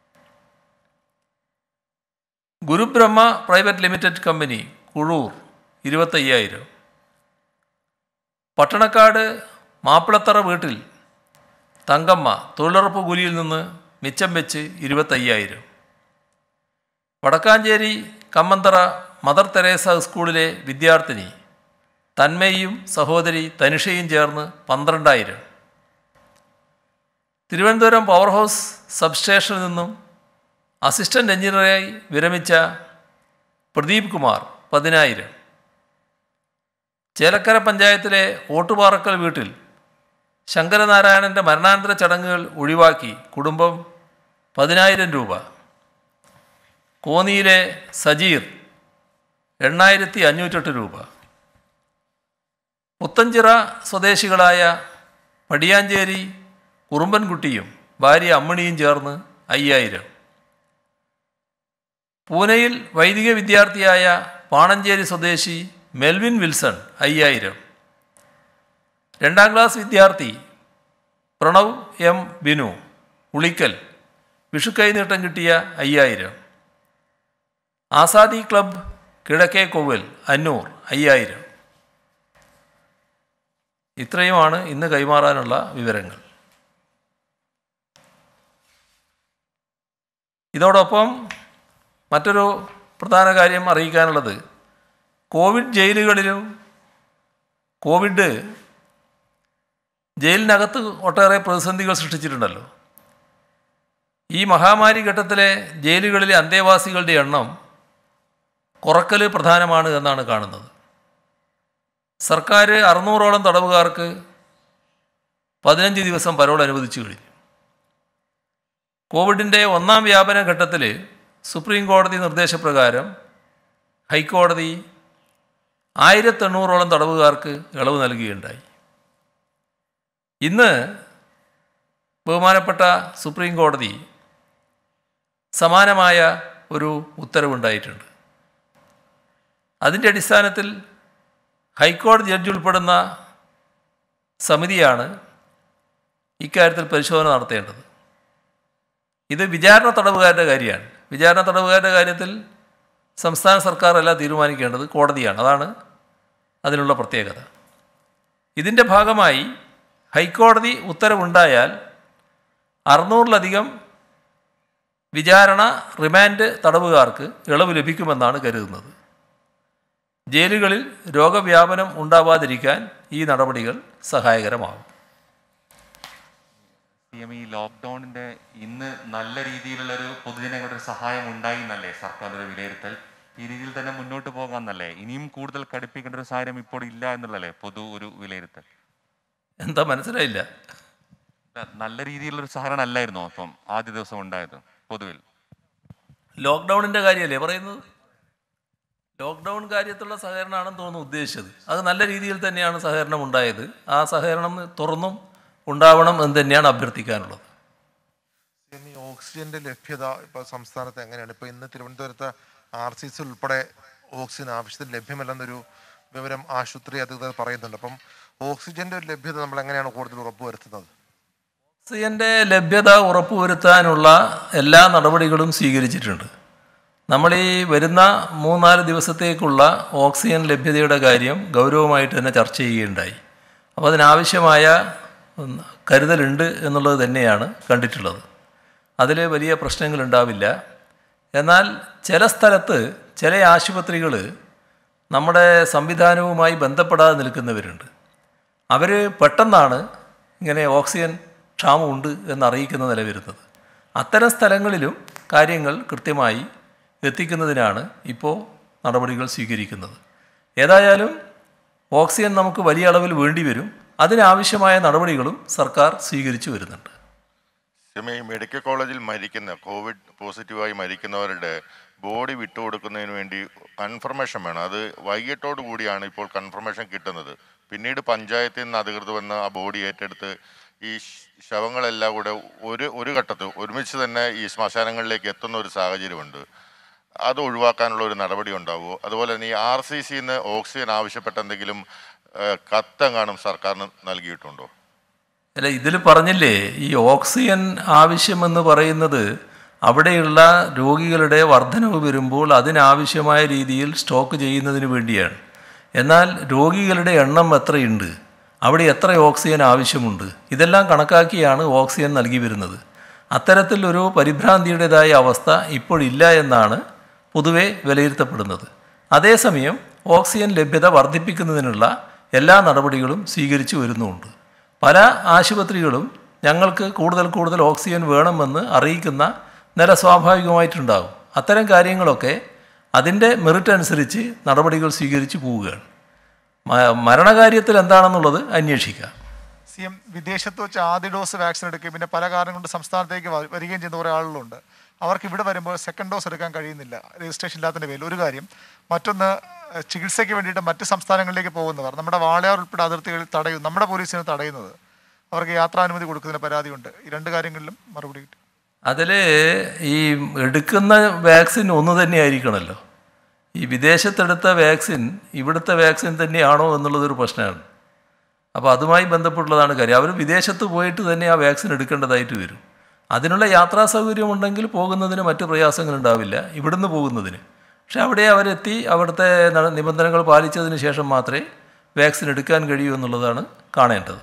Gurubrahma private limited company Kuzhur ഇരുപത്തയ്യായിരം പട്ടണക്കാട് മാപ്പിളത്തറ വീട്ടിൽ തങ്കമ്മ തൊഴിലുറപ്പ് കൂലിയിൽ നിന്ന് മിച്ചം വെച്ച് ഇരുപത്തയ്യായിരം വടക്കാഞ്ചേരി കമ്മന്തറ മദർ തെരേസ സ്കൂളിലെ വിദ്യാർത്ഥിനി തന്മയും സഹോദരി തനിഷയും ചേർന്ന് പന്ത്രണ്ടായിരം തിരുവനന്തപുരം പവർ ഹൗസ് സബ്സ്റ്റേഷനിൽ നിന്നും അസിസ്റ്റൻ്റ് എഞ്ചിനീയറായി വിരമിച്ച പ്രദീപ് കുമാർ പതിനായിരം ചേലക്കര പഞ്ചായത്തിലെ ഓട്ടുപാറക്കൽ വീട്ടിൽ ശങ്കരനാരായണൻ്റെ മരണാനന്തര ചടങ്ങുകൾ ഒഴിവാക്കി കുടുംബം പതിനായിരം രൂപ കോന്നിയിലെ സജീർ എണ്ണായിരത്തി അഞ്ഞൂറ്റെട്ട് രൂപ പുത്തഞ്ചിറ സ്വദേശികളായ പടിയാഞ്ചേരി കുറുമ്പൻകുട്ടിയും ഭാര്യ അമ്മണിയും ചേർന്ന് അയ്യായിരം പൂനെയിൽ വൈദിക വിദ്യാർത്ഥിയായ പാണഞ്ചേരി സ്വദേശി മെൽവിൻ വിൽസൺ അയ്യായിരം രണ്ടാം ക്ലാസ് വിദ്യാർത്ഥി പ്രണവ് എം ബിനു ഉളിക്കൽ വിഷുക്കൈനീട്ടം കിട്ടിയ അയ്യായിരം ആസാദി ക്ലബ് കിഴക്കേ കൊവ്വൽ അന്നൂർ അയ്യായിരം ഇത്രയുമാണ് ഇന്ന് കൈമാറാനുള്ള വിവരങ്ങൾ ഇതോടൊപ്പം മറ്റൊരു പ്രധാന കാര്യം അറിയിക്കാനുള്ളത് കോവിഡ് ജയിലുകളിലും കോവിഡ് ജയിലിനകത്ത് ഒട്ടേറെ പ്രതിസന്ധികൾ സൃഷ്ടിച്ചിട്ടുണ്ടല്ലോ ഈ മഹാമാരി ഘട്ടത്തിലെ ജയിലുകളിലെ അന്തേവാസികളുടെ എണ്ണം കുറക്കൽ പ്രധാനമാണ് എന്നാണ് കാണുന്നത് സർക്കാർ അറുന്നൂറോളം തടവുകാർക്ക് പതിനഞ്ച് ദിവസം പരോൾ അനുവദിച്ചു കഴിഞ്ഞു കോവിഡിൻ്റെ ഒന്നാം വ്യാപന ഘട്ടത്തിൽ സുപ്രീം കോടതി നിർദ്ദേശപ്രകാരം ഹൈക്കോടതി ആയിരത്തെണ്ണൂറോളം തടവുകാർക്ക് ഇളവ് നൽകുകയുണ്ടായി ഇന്ന് ബഹുമാനപ്പെട്ട സുപ്രീം കോടതി സമാനമായ ഒരു ഉത്തരവുണ്ടായിട്ടുണ്ട് അതിൻ്റെ അടിസ്ഥാനത്തിൽ ഹൈക്കോടതി ജഡ്ജി ഉൾപ്പെടുന്ന സമിതിയാണ് ഇക്കാര്യത്തിൽ പരിശോധന നടത്തേണ്ടത് ഇത് വിചാരണ തടവുകാരുടെ കാര്യമാണ് വിചാരണ തടവുകാരുടെ കാര്യത്തിൽ സംസ്ഥാന സർക്കാർ അല്ല തീരുമാനിക്കേണ്ടത് കോടതിയാണ് അതാണ് അതിനുള്ള പ്രത്യേകത ഇതിൻ്റെ ഭാഗമായി ഹൈക്കോടതി ഉത്തരവുണ്ടായാൽ അറുന്നൂറിലധികം വിചാരണ റിമാൻഡ് തടവുകാർക്ക് ഇളവ് ലഭിക്കുമെന്നാണ് കരുതുന്നത് ജയിലുകളിൽ രോഗവ്യാപനം ഉണ്ടാവാതിരിക്കാൻ ഈ നടപടികൾ സഹായകരമാകും സി എം ഈ ലോക്ക്ഡൗണിന്റെ ഇന്ന് നല്ല രീതിയിലുള്ള ഒരു പൊതുജനങ്ങളുടെ ഒരു സഹായം ഉണ്ടായി എന്നല്ലേ സർക്കാർ ഒരു വിലയിരുത്തൽ ഈ രീതിയിൽ തന്നെ മുന്നോട്ട് പോകാമെന്നല്ലേ ഇനിയും കൂടുതൽ കടുപ്പിക്കേണ്ട ഒരു സാഹചര്യം ഇപ്പോൾ ഇല്ല എന്നുള്ളല്ലേ പൊതു ഒരു വിലയിരുത്തൽ എന്താ മനസ്സിലായില്ല അല്ല, നല്ല രീതിയിലുള്ള ഒരു സഹകരണം അല്ലായിരുന്നോ അപ്പം ആദ്യ ദിവസം ഉണ്ടായത് പൊതുവിൽ ലോക്ക്ഡൗണിൻ്റെ കാര്യമല്ലേ പറയുന്നത് ലോക്ക്ഡൗൺ കാര്യത്തിലുള്ള സഹകരണമാണെന്ന് തോന്നുന്നു ഉദ്ദേശിച്ചത് അത് നല്ല രീതിയിൽ തന്നെയാണ് സഹകരണം ഉണ്ടായത് ആ സഹകരണം തുറന്നും ഉണ്ടാവണം എന്ന് തന്നെയാണ് അഭ്യർത്ഥിക്കാനുള്ളത് ഈ ഓക്സിജന്റെ ലഭ്യത ഇപ്പോൾ സംസ്ഥാനത്ത് എങ്ങനെയാണ് ഇപ്പോൾ ഇന്ന് തിരുവനന്തപുരത്ത് ആർ സി സി ഉൾപ്പെടെ ഓക്സിജൻ ആവശ്യത്തിന് ലഭ്യമല്ലെന്നൊരു വിവരം ആശുപത്രി അധികൃതർ പറയുന്നുണ്ട് അപ്പം ഓക്സിജന്റെ ഒരു ലഭ്യത നമ്മൾ എങ്ങനെയാണ് കൂടുതൽ ഉറപ്പുവരുത്തുന്നത് ഓക്സിജൻ്റെ ലഭ്യത ഉറപ്പുവരുത്താനുള്ള എല്ലാ നടപടികളും സ്വീകരിച്ചിട്ടുണ്ട് നമ്മൾ ഈ വരുന്ന മൂന്നാല് ദിവസത്തേക്കുള്ള ഓക്സിജൻ ലഭ്യതയുടെ കാര്യം ഗൗരവമായിട്ട് തന്നെ ചർച്ച ചെയ്യുകയുണ്ടായി അപ്പോൾ അതിനാവശ്യമായ ഉം, കരുതലുണ്ട് എന്നുള്ളത് തന്നെയാണ് കണ്ടിട്ടുള്ളത് അതിൽ വലിയ പ്രശ്നങ്ങളുണ്ടാവില്ല എന്നാൽ ചില സ്ഥലത്ത് ചില ആശുപത്രികൾ നമ്മുടെ സംവിധാനവുമായി ബന്ധപ്പെടാതെ നിൽക്കുന്നവരുണ്ട് അവർ പെട്ടെന്നാണ് ഇങ്ങനെ ഓക്സിജൻ ക്ഷാമമുണ്ട് എന്നറിയിക്കുന്ന നില വരുന്നത് അത്തരം സ്ഥലങ്ങളിലും കാര്യങ്ങൾ കൃത്യമായി എത്തിക്കുന്നതിനാണ് ഇപ്പോൾ നടപടികൾ സ്വീകരിക്കുന്നത് ഏതായാലും ഓക്സിജൻ നമുക്ക് വലിയ അളവിൽ വേണ്ടി വരും അതിനാവശ്യമായ നടപടികളും സർക്കാർ സ്വീകരിച്ചു വരുന്നുണ്ട് ക്ഷമ ഈ മെഡിക്കൽ കോളേജിൽ മരിക്കുന്ന കോവിഡ് പോസിറ്റീവായി മരിക്കുന്നവരുടെ ബോഡി വിട്ടുകൊടുക്കുന്നതിന് വേണ്ടി കൺഫർമേഷൻ വേണം അത് വൈകിട്ടോടു കൂടിയാണ് ഇപ്പോൾ കൺഫർമേഷൻ കിട്ടുന്നത് പിന്നീട് പഞ്ചായത്തിൽ നിന്ന് അധികൃതർ വന്ന് ആ ബോഡി ഏറ്റെടുത്ത് ഈ ശ- ശവങ്ങളെല്ലാം കൂടെ ഒരു ഒരു ഘട്ടത്തിൽ ഒരുമിച്ച് തന്നെ ഈ ശ്മശാനങ്ങളിലേക്ക് എത്തുന്ന ഒരു സാഹചര്യമുണ്ട് അത് ഒഴിവാക്കാനുള്ള ഒരു നടപടി ഉണ്ടാവുമോ അതുപോലെ തന്നെ ഈ ആർ സി സിന്ന് ഓക്സിജൻ ആവശ്യപ്പെട്ട എന്തെങ്കിലും ഏഹ്, കത്തെങ്ങാനും സർക്കാരിന് നൽകിയിട്ടുണ്ടോ അല്ല ഇതിൽ പറഞ്ഞില്ലേ ഈ ഓക്സിജൻ ആവശ്യമെന്ന് പറയുന്നത് അവിടെയുള്ള രോഗികളുടെ വർധനവ് വരുമ്പോൾ അതിനാവശ്യമായ രീതിയിൽ സ്റ്റോക്ക് ചെയ്യുന്നതിന് വേണ്ടിയാണ് എന്നാൽ രോഗികളുടെ എണ്ണം എത്രയുണ്ട് അവിടെ എത്ര ഓക്സിജൻ ആവശ്യമുണ്ട് ഇതെല്ലാം കണക്കാക്കിയാണ് ഓക്സിജൻ നൽകി വരുന്നത് അത്തരത്തിൽ ഒരു പരിഭ്രാന്തിയുടേതായ അവസ്ഥ ഇപ്പോഴില്ല എന്നാണ് പൊതുവെ വിലയിരുത്തപ്പെടുന്നത് അതേസമയം ഓക്സിജൻ ലഭ്യത വർദ്ധിപ്പിക്കുന്നതിനുള്ള എല്ലാ നടപടികളും സ്വീകരിച്ചു വരുന്നുമുണ്ട് പല ആശുപത്രികളും ഞങ്ങൾക്ക് കൂടുതൽ കൂടുതൽ ഓക്സിജൻ വേണമെന്ന് അറിയിക്കുന്ന നില സ്വാഭാവികമായിട്ടുണ്ടാകും അത്തരം കാര്യങ്ങളൊക്കെ അതിൻ്റെ മെറിറ്റ് അനുസരിച്ച് നടപടികൾ സ്വീകരിച്ച് പോവുകയാണ് മ- മരണകാര്യത്തിൽ എന്താണെന്നുള്ളത് അന്വേഷിക്കാം സി എം വിദേശത്ത് വെച്ച് ആദ്യ ഡോസ് വാക്സിൻ എടുക്കുകയും പിന്നെ പല കാരണം കൊണ്ട് സംസ്ഥാനത്തേക്ക് വ- വരികയും ചെയ്യുന്ന കുറേ ആളുകളുണ്ട് അവർക്ക് ഇവിടെ വരുമ്പോൾ സെക്കൻഡ് ഡോസ് എടുക്കാൻ കഴിയുന്നില്ല രജിസ്ട്രേഷൻ ഇല്ലാത്തതിൻ്റെ പേരിൽ ഒരു കാര്യം മറ്റൊന്ന് ഏഹ്, ചികിത്സയ്ക്ക് വേണ്ടിയിട്ട് മറ്റ് സംസ്ഥാനങ്ങളിലേക്ക് പോകുന്നവർ നമ്മുടെ വാളയാർ ഉൾപ്പെടെ അതിർത്തികളിൽ തടയും നമ്മുടെ പോലീസിനെ തടയുന്നത് അവർക്ക് യാത്രാനുമതി കൊടുക്കുന്നതിന് പരാതിയുണ്ട് ഈ രണ്ട് കാര്യങ്ങളിലും മറുപടി കിട്ടും അതിൽ ഈ എടുക്കുന്ന വാക്സിൻ ഒന്ന് തന്നെയായിരിക്കണമല്ലോ ഈ വിദേശത്തെടുത്ത വാക്സിൻ ഇവിടുത്തെ വാക്സിൻ തന്നെയാണോ എന്നുള്ളതൊരു പ്രശ്നമാണ് അപ്പോൾ അതുമായി ബന്ധപ്പെട്ടുള്ളതാണ് കാര്യം അവർ വിദേശത്ത് പോയിട്ട് തന്നെ ആ വാക്സിൻ എടുക്കേണ്ടതായിട്ട് വരും അതിനുള്ള യാത്രാ സൗകര്യമുണ്ടെങ്കിൽ പോകുന്നതിന് മറ്റ് പ്രയാസങ്ങളുണ്ടാവില്ല ഇവിടുന്ന് പോകുന്നതിന് പക്ഷെ അവിടെ അവരെത്തി അവിടുത്തെ ന- നിബന്ധനകൾ പാലിച്ചതിന് ശേഷം മാത്രമേ വാക്സിൻ എടുക്കാൻ കഴിയൂ എന്നുള്ളതാണ് കാണേണ്ടത്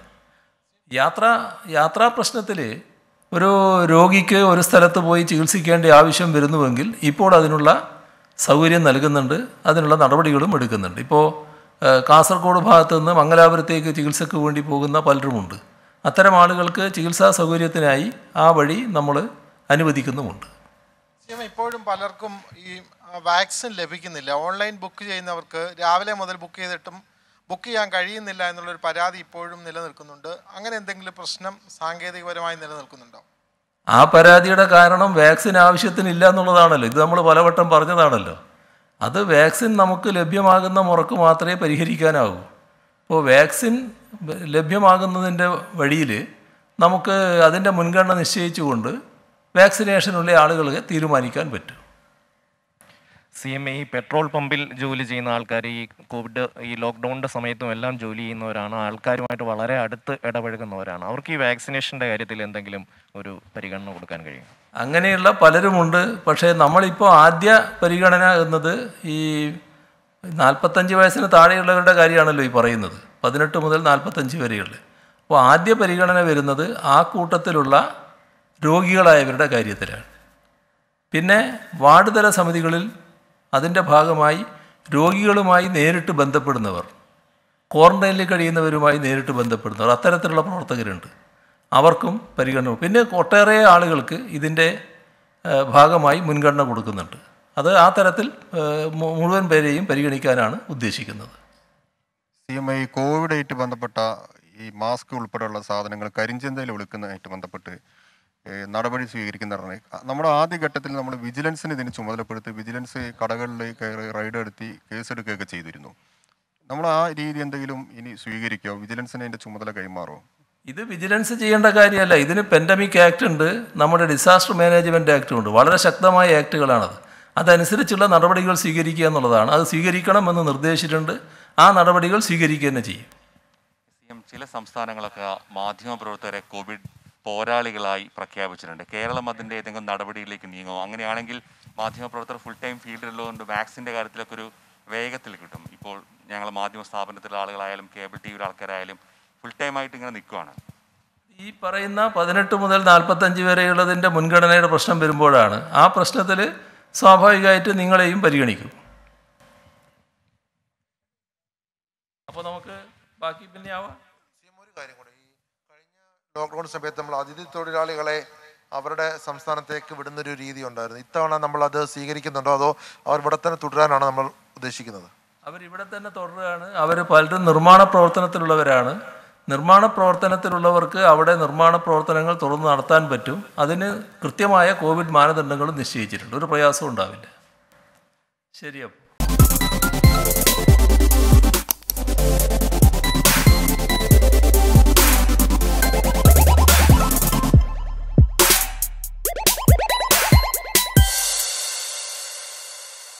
യാത്ര യാത്രാ പ്രശ്നത്തിൽ ഒരു രോഗിക്ക് ഒരു സ്ഥലത്ത് പോയി ചികിത്സിക്കേണ്ട ആവശ്യം വരുന്നുവെങ്കിൽ ഇപ്പോൾ അതിനുള്ള സൗകര്യം നൽകുന്നുണ്ട് അതിനുള്ള നടപടികളും എടുക്കുന്നുണ്ട് ഇപ്പോൾ ഏഹ്, കാസർഗോഡ് ഭാഗത്ത് നിന്ന് മംഗലാപുരത്തേക്ക് ചികിത്സയ്ക്ക് വേണ്ടി പോകുന്ന പലരുമുണ്ട് അത്തരം ആളുകൾക്ക് ചികിത്സാ സൗകര്യത്തിനായി ആ വഴി നമ്മൾ അനുവദിക്കുന്നുമുണ്ട് സിഎം ഇപ്പോഴും പലർക്കും ഈ ആ, വാക്സിൻ ലഭിക്കുന്നില്ല ഓൺലൈൻ ബുക്ക് ചെയ്യുന്നവർക്ക് രാവിലെ മുതൽ ബുക്ക് ചെയ്തിട്ടും ബുക്ക് ചെയ്യാൻ കഴിയുന്നില്ല എന്നുള്ളൊരു പരാതി ഇപ്പോഴും നിലനിൽക്കുന്നുണ്ട് അങ്ങനെ എന്തെങ്കിലും പ്രശ്നം സാങ്കേതികപരമായി നിലനിൽക്കുന്നുണ്ടോ ആ പരാതിയുടെ കാരണം വാക്സിൻ ആവശ്യത്തിനില്ല എന്നുള്ളതാണല്ലോ ഇത് നമ്മൾ പലവട്ടം പറഞ്ഞതാണല്ലോ അത് വാക്സിൻ നമുക്ക് ലഭ്യമാകുന്ന മുറക്ക് മാത്രമേ പരിഹരിക്കാനാവൂ ഇപ്പോൾ വാക്സിൻ ലഭ്യമാകുന്നതിൻ്റെ വഴിയിൽ നമുക്ക് അതിൻ്റെ മുൻഗണന നിശ്ചയിച്ചുകൊണ്ട് വാക്സിനേഷനുള്ള ആളുകളെ തീരുമാനിക്കാൻ പറ്റും സി എം ഈ പെട്രോൾ പമ്പിൽ ജോലി ചെയ്യുന്ന ആൾക്കാർ ഈ കോവിഡ് ഈ ലോക്ക്ഡൗണിൻ്റെ സമയത്തും എല്ലാം ജോലി ചെയ്യുന്നവരാണ് ആൾക്കാരുമായിട്ട് വളരെ അടുത്ത് ഇടപഴകുന്നവരാണ് അവർക്ക് ഈ വാക്സിനേഷൻ്റെ കാര്യത്തിൽ എന്തെങ്കിലും ഒരു പരിഗണന കൊടുക്കാൻ കഴിയും അങ്ങനെയുള്ള പലരുമുണ്ട് പക്ഷേ നമ്മളിപ്പോൾ ആദ്യ പരിഗണന എന്നത് ഈ നാൽപ്പത്തഞ്ച് വയസ്സിന് താഴെയുള്ളവരുടെ കാര്യമാണല്ലോ ഈ പറയുന്നത് പതിനെട്ട് മുതൽ നാൽപ്പത്തഞ്ച് വരെയുള്ള അപ്പോൾ ആദ്യ പരിഗണന വരുന്നത് ആ കൂട്ടത്തിലുള്ള രോഗികളായവരുടെ കാര്യത്തിലാണ് പിന്നെ വാർഡ് തല സമിതികളിൽ അതിൻ്റെ ഭാഗമായി രോഗികളുമായി നേരിട്ട് ബന്ധപ്പെടുന്നവർ ക്വാറന്റൈനിൽ കഴിയുന്നവരുമായി നേരിട്ട് ബന്ധപ്പെടുന്നവർ അത്തരത്തിലുള്ള പ്രവർത്തകരുണ്ട് അവർക്കും പരിഗണന പിന്നെ ഒട്ടേറെ ആളുകൾക്ക് ഇതിൻ്റെ ഏഹ്, ഭാഗമായി മുൻഗണന കൊടുക്കുന്നുണ്ട് അത് ആ തരത്തിൽ ഏഹ്, മു- മുഴുവൻ പേരെയും പരിഗണിക്കാനാണ് ഉദ്ദേശിക്കുന്നത് സി എം ഐ കോവിഡായിട്ട് ബന്ധപ്പെട്ട ഈ മാസ്ക് ഉൾപ്പെടെയുള്ള സാധനങ്ങൾ കരിഞ്ചന്തയിൽ വിളിക്കുന്നതായിട്ട് ബന്ധപ്പെട്ട് ഏഹ്, നടപടി സ്വീകരിക്കുന്നതാണ് നമ്മുടെ ആദ്യഘട്ടത്തിൽ നമ്മൾ വിജിലൻസിന് ഇതിന് ചുമതലപ്പെടുത്തി വിജിലൻസ് കടകളിൽ കയറി റൈഡ് നടത്തി കേസെടുക്കുകയൊക്കെ ചെയ്തിരുന്നു നമ്മൾ ആ രീതി എന്തെങ്കിലും ഇനി സ്വീകരിക്കുമോ വിജിലൻസിന് അതിൻ്റെ ചുമതല കൈമാറുമോ ഇത് വിജിലൻസ് ചെയ്യേണ്ട കാര്യമല്ല ഇതിന് പെൻഡമിക് ആക്ട് ഉണ്ട് നമ്മുടെ ഡിസാസ്റ്റർ മാനേജ്മെൻറ്റ് ആക്ടും ഉണ്ട് വളരെ ശക്തമായ ആക്ടുകളാണത് അതനുസരിച്ചുള്ള നടപടികൾ സ്വീകരിക്കുക എന്നുള്ളതാണ് അത് സ്വീകരിക്കണമെന്ന് നിർദ്ദേശിച്ചിട്ടുണ്ട് ആ നടപടികൾ സ്വീകരിക്കുക തന്നെ ചെയ്യും സി എം ചില സംസ്ഥാനങ്ങളൊക്കെ മാധ്യമപ്രവർത്തകരെ കോവിഡ് പോരാളികളായി പ്രഖ്യാപിച്ചിട്ടുണ്ട് കേരളം അതിൻ്റെ ഏതെങ്കിലും നടപടിയിലേക്ക് നീങ്ങുമോ അങ്ങനെയാണെങ്കിൽ മാധ്യമപ്രവർത്തകർ ഫുൾ ടൈം ഫീൽഡിലുള്ളതുകൊണ്ട് വാക്സിൻ്റെ കാര്യത്തിലൊക്കെ ഒരു വേഗത്തിൽ കിട്ടും ഇപ്പോൾ ഞങ്ങൾ മാധ്യമ സ്ഥാപനത്തിലെ ആളുകളായാലും കേബിൾ ടി വിയിലെ ആൾക്കാരായാലും ഫുൾ ടൈം ആയിട്ട് ഇങ്ങനെ നിൽക്കുവാണ് ഈ പറയുന്ന പതിനെട്ട് മുതൽ നാൽപ്പത്തഞ്ച് വരെയുള്ളതിൻ്റെ മുൻഗണനയുടെ പ്രശ്നം വരുമ്പോഴാണ് ആ പ്രശ്നത്തിൽ സ്വാഭാവികമായിട്ട് നിങ്ങളെയും പരിഗണിക്കും അപ്പോൾ നമുക്ക് ബാക്കി പിന്നെ ആവാം ഒരു കാര്യം കൂടെ ഈ കഴിഞ്ഞ ലോക്ക്ഡൗൺ സമയത്ത് നമ്മൾ അതിഥി തൊഴിലാളികളെ അവരുടെ സംസ്ഥാനത്തേക്ക് വിടുന്ന ഒരു രീതി ഉണ്ടായിരുന്നു ഇത്തവണ നമ്മൾ അത് സ്വീകരിക്കുന്നുണ്ടോ അതോ അവർ ഇവിടെ തന്നെ തുടരാനാണ് നമ്മൾ ഉദ്ദേശിക്കുന്നത് അവരിവിടെ തന്നെ തുടരുകയാണ് അവർ പലരും നിർമ്മാണ പ്രവർത്തനത്തിലുള്ളവരാണ് നിർമ്മാണ പ്രവർത്തനത്തിലുള്ളവർക്ക് അവിടെ നിർമ്മാണ പ്രവർത്തനങ്ങൾ തുറന്ന് നടത്താൻ പറ്റും അതിന് കൃത്യമായ കോവിഡ് മാനദണ്ഡങ്ങളും നിശ്ചയിച്ചിട്ടുണ്ട് ഒരു പ്രയാസവും ഉണ്ടാവില്ല ശരി അപ്പോൾ